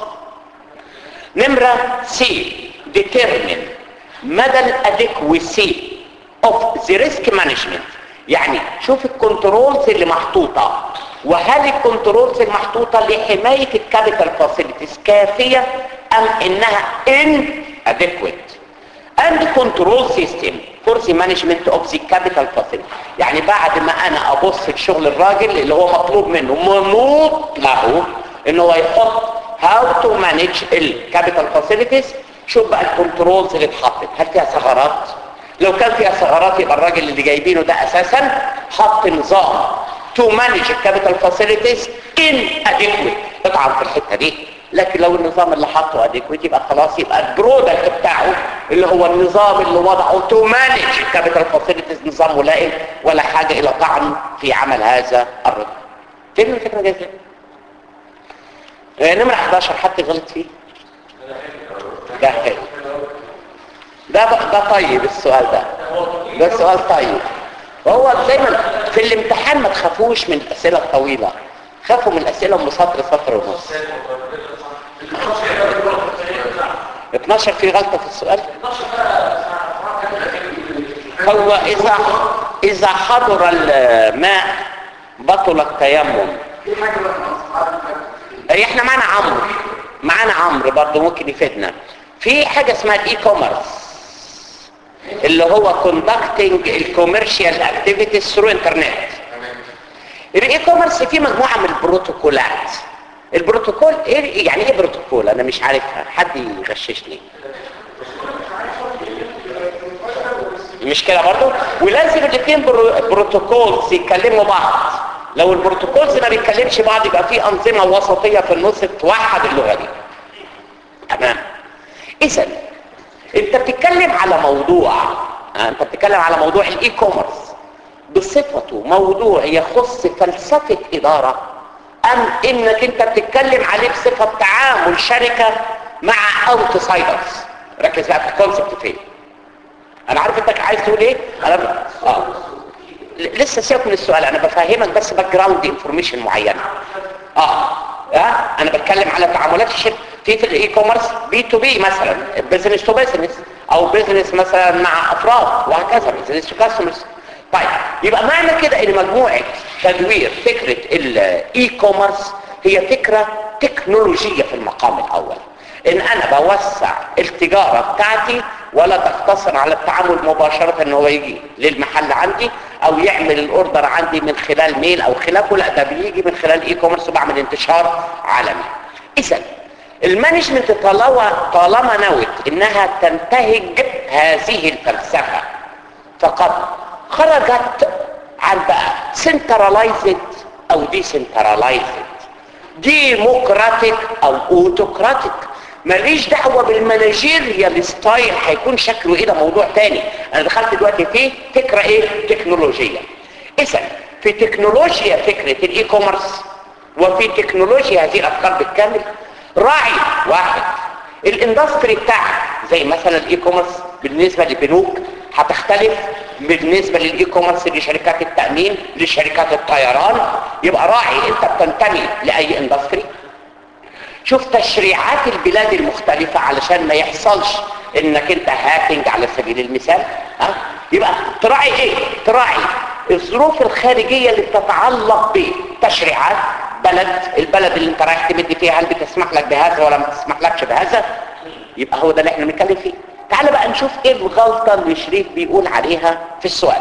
نمره سي determine مدى الادكويسي اوف ذا ريسك مانجمنت يعني شوف الكنترولز اللي محطوطه وهل الكنترولز المحطوطه لحمايه الكابيتال فاسيلتيز كافيه ام انها inadequate and control system for the management of the capital facility يعني بعد ما انا ابص لشغل الراجل اللي هو مطلوب منه منوط له ان هو يحط how to manage الكابيتال facilities شوف بقى الكنترولز اللي اتحطت هل فيها ثغرات لو كان فيها ثغرات يبقى الراجل اللي جايبينه ده اساسا حط نظام تو مانج الكابيتال فاسيلتيز ان اديكويت طبعا في الحته دي لكن لو النظام اللي حطه اديكويت يبقى خلاص يبقى البرودكت بتاعه اللي هو النظام اللي وضعه تو مانج الكابيتال فاسيلتيز نظام ملائم ولا حاجه الى طعن في عمل هذا الرجل فين الفكره دي ازاي؟ نمرة 11 حد غلط فيه ده حلو ده بقى ده طيب السؤال ده ده سؤال طيب وهو دايما في الامتحان ما تخافوش من الاسئله الطويله خافوا من الاسئله ام سطر سطر ونص 12 في غلطه في السؤال هو اذا اذا حضر الماء بطل التيمم احنا معانا عمرو معانا عمرو برضه ممكن يفيدنا في حاجه اسمها الاي كوميرس اللي هو conducting الكوميرشال اكتيفيتيز ثرو انترنت الاي كوميرس فيه مجموعه من البروتوكولات البروتوكول ايه يعني ايه بروتوكول انا مش عارفها حد يغششني مش كده برضو ولازم الاثنين بروتوكولز يتكلموا بعض لو البروتوكولز ما بيتكلمش بعض يبقى في انظمه وسطيه في النص توحد اللغه دي تمام اذا انت بتتكلم على موضوع انت بتتكلم على موضوع الاي كوميرس بصفته موضوع يخص فلسفه اداره ام انك انت بتتكلم عليه بصفه تعامل شركه مع اوتسايدرز ركز بقى في الكونسبت فين انا عارف انت عايز تقول ايه انا اه لسه سيبك من السؤال انا بفهمك بس باك جراوند انفورميشن معينه اه اه انا بتكلم على تعاملات الشركه في في الاي كوميرس بي تو بي مثلا بزنس تو بزنس او بزنس مثلا مع افراد وهكذا بزنس تو كاستمرز طيب يبقى معنى كده ان مجموعه تدوير فكره الاي كوميرس هي فكره تكنولوجيه في المقام الاول ان انا بوسع التجاره بتاعتي ولا تقتصر على التعامل مباشرة ان هو يجي للمحل عندي او يعمل الاوردر عندي من خلال ميل او خلافه لا ده بيجي من خلال اي كوميرس وبعمل انتشار عالمي اذا المانجمنت طالما طالما نوت انها تنتهج هذه الفلسفة فقد خرجت عن بقى سنترلايزد او دي سنترلايزد ديمقراطيك او اوتوكراتيك ماليش دعوه بالمانجيريال ستايل هيكون شكله ايه ده موضوع تاني انا دخلت دلوقتي في فكره ايه تكنولوجيه اذا في تكنولوجيا فكره الاي كوميرس وفي تكنولوجيا هذه الافكار بالكامل راعي واحد الاندستري بتاعك زي مثلا الاي كوميرس بالنسبه للبنوك هتختلف بالنسبه للاي كوميرس لشركات التامين لشركات الطيران يبقى راعي انت بتنتمي لاي اندستري شوف تشريعات البلاد المختلفة علشان ما يحصلش انك انت هاكينج على سبيل المثال ها يبقى تراعي ايه تراعي الظروف الخارجية اللي بتتعلق بتشريعات بلد البلد اللي انت رايح تمد فيها هل بتسمح لك بهذا ولا ما تسمح لكش بهذا يبقى هو ده اللي احنا بنتكلم فيه تعال بقى نشوف ايه الغلطة اللي شريف بيقول عليها في السؤال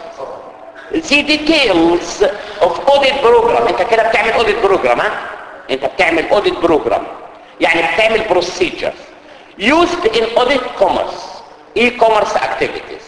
the details of audit program انت كده بتعمل audit program ها انت بتعمل audit program يعني بتعمل procedures used in audit commerce e-commerce activities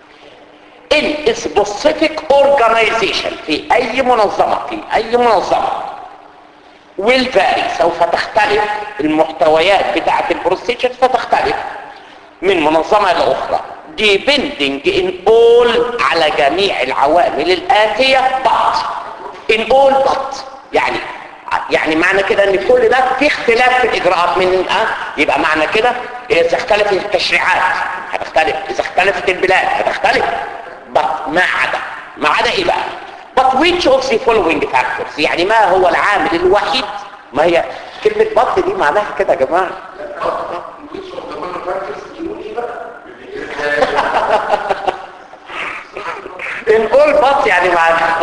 in a specific organization في اي منظمة في اي منظمة will vary سوف تختلف المحتويات بتاعة البروسيجر ستختلف من منظمة لأخرى depending in all على جميع العوامل الآتية but in all but يعني يعني معنى كده ان كل ده في اختلاف في الاجراءات من اه يبقى معنى كده اذا اختلفت التشريعات هتختلف اذا اختلفت البلاد هتختلف but ما عدا ما عدا ايه بقى but which of the following factors يعني ما هو العامل الوحيد ما هي كلمة بط دي معناها كده يا جماعة ان all but يعني معناها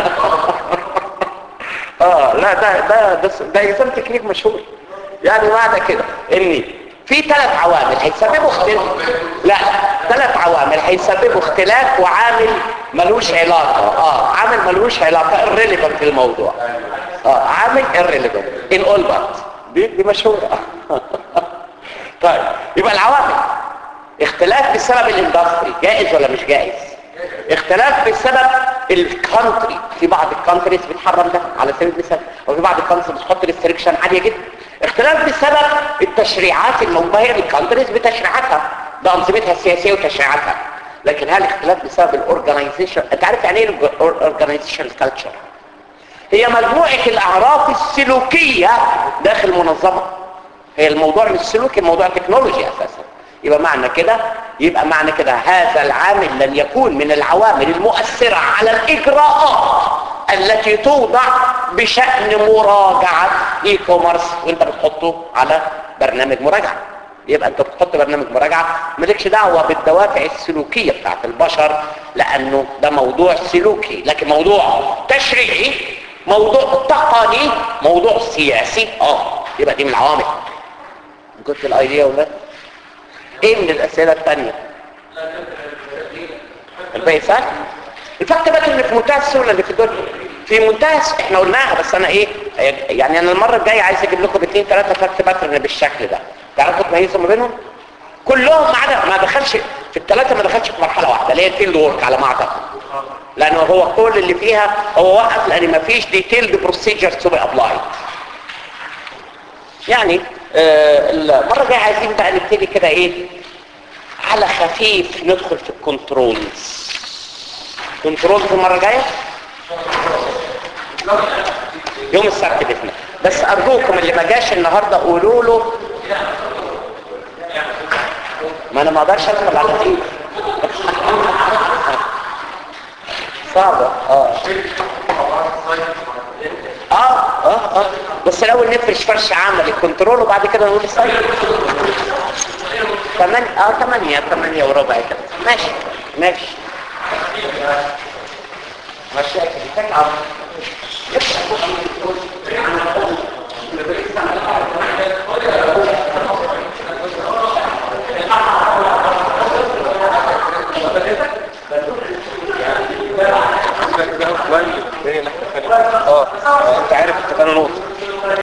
اه لا ده ده ده, ده يسمى تكنيك مشهور يعني معنى كده ان في ثلاث عوامل هيسببوا اختلاف لا ثلاث عوامل هيسببوا اختلاف وعامل ملوش علاقه اه عامل ملوش علاقه irrelevant في الموضوع اه عامل irrelevant in all but دي دي مشهوره طيب يبقى العوامل اختلاف بسبب الاندستري جائز ولا مش جائز اختلاف بسبب الكونتري في بعض الكونتريز بتحرم ده على سبيل المثال وفي بعض الكونتريز بتحط ريستريكشن عاليه جدا اختلاف بسبب التشريعات الموجوده هي الكونتريز بتشريعاتها بانظمتها السياسيه وتشريعاتها لكن هل اختلاف بسبب الاورجنايزيشن انت عارف يعني ايه الاورجنايزيشن كلتشر هي مجموعه الاعراف السلوكيه داخل منظمه هي الموضوع مش سلوكي الموضوع تكنولوجي اساسا يبقى معنى كده يبقى معنى كده هذا العامل لن يكون من العوامل المؤثرة على الإجراءات التي توضع بشأن مراجعة اي كوميرس وانت بتحطه على برنامج مراجعة يبقى انت بتحط برنامج مراجعة مالكش دعوة بالدوافع السلوكية بتاعت البشر لانه ده موضوع سلوكي لكن موضوع تشريعي موضوع تقني موضوع سياسي اه يبقى دي من العوامل كنت الايديا ولا ايه من الاسئله الثانيه الباقي سهل الفكت بقى ان في منتهى السهوله اللي في الدنيا في منتهى الس- احنا قلناها بس انا ايه يعني انا المره الجايه عايز اجيب لكم اثنين ثلاثه فاكت باترن بالشكل ده تعرفوا تميزوا ما بينهم كلهم ما عدا ما دخلش في الثلاثه ما دخلش في مرحله واحده اللي هي الفيلد وورك على ما اعتقد لانه هو كل اللي فيها هو وقف لان ما فيش ديتيلد بروسيجر تو بي ابلايد يعني آه، المرة الجاية عايزين بقى نبتدي كده ايه على خفيف ندخل في الكنترولز كنترولز المرة الجاية يوم السبت بإذن الله بس أرجوكم اللي ما جاش النهاردة قولوا له ما أنا ما أقدرش أدخل على دي صعبة اه اه اه اه بس الاول نفرش فرش عمل الكنترول وبعد كده نقول السايت ثمان اه ثمانية ثمانية وربع كده ماشي ماشي ماشي تتعب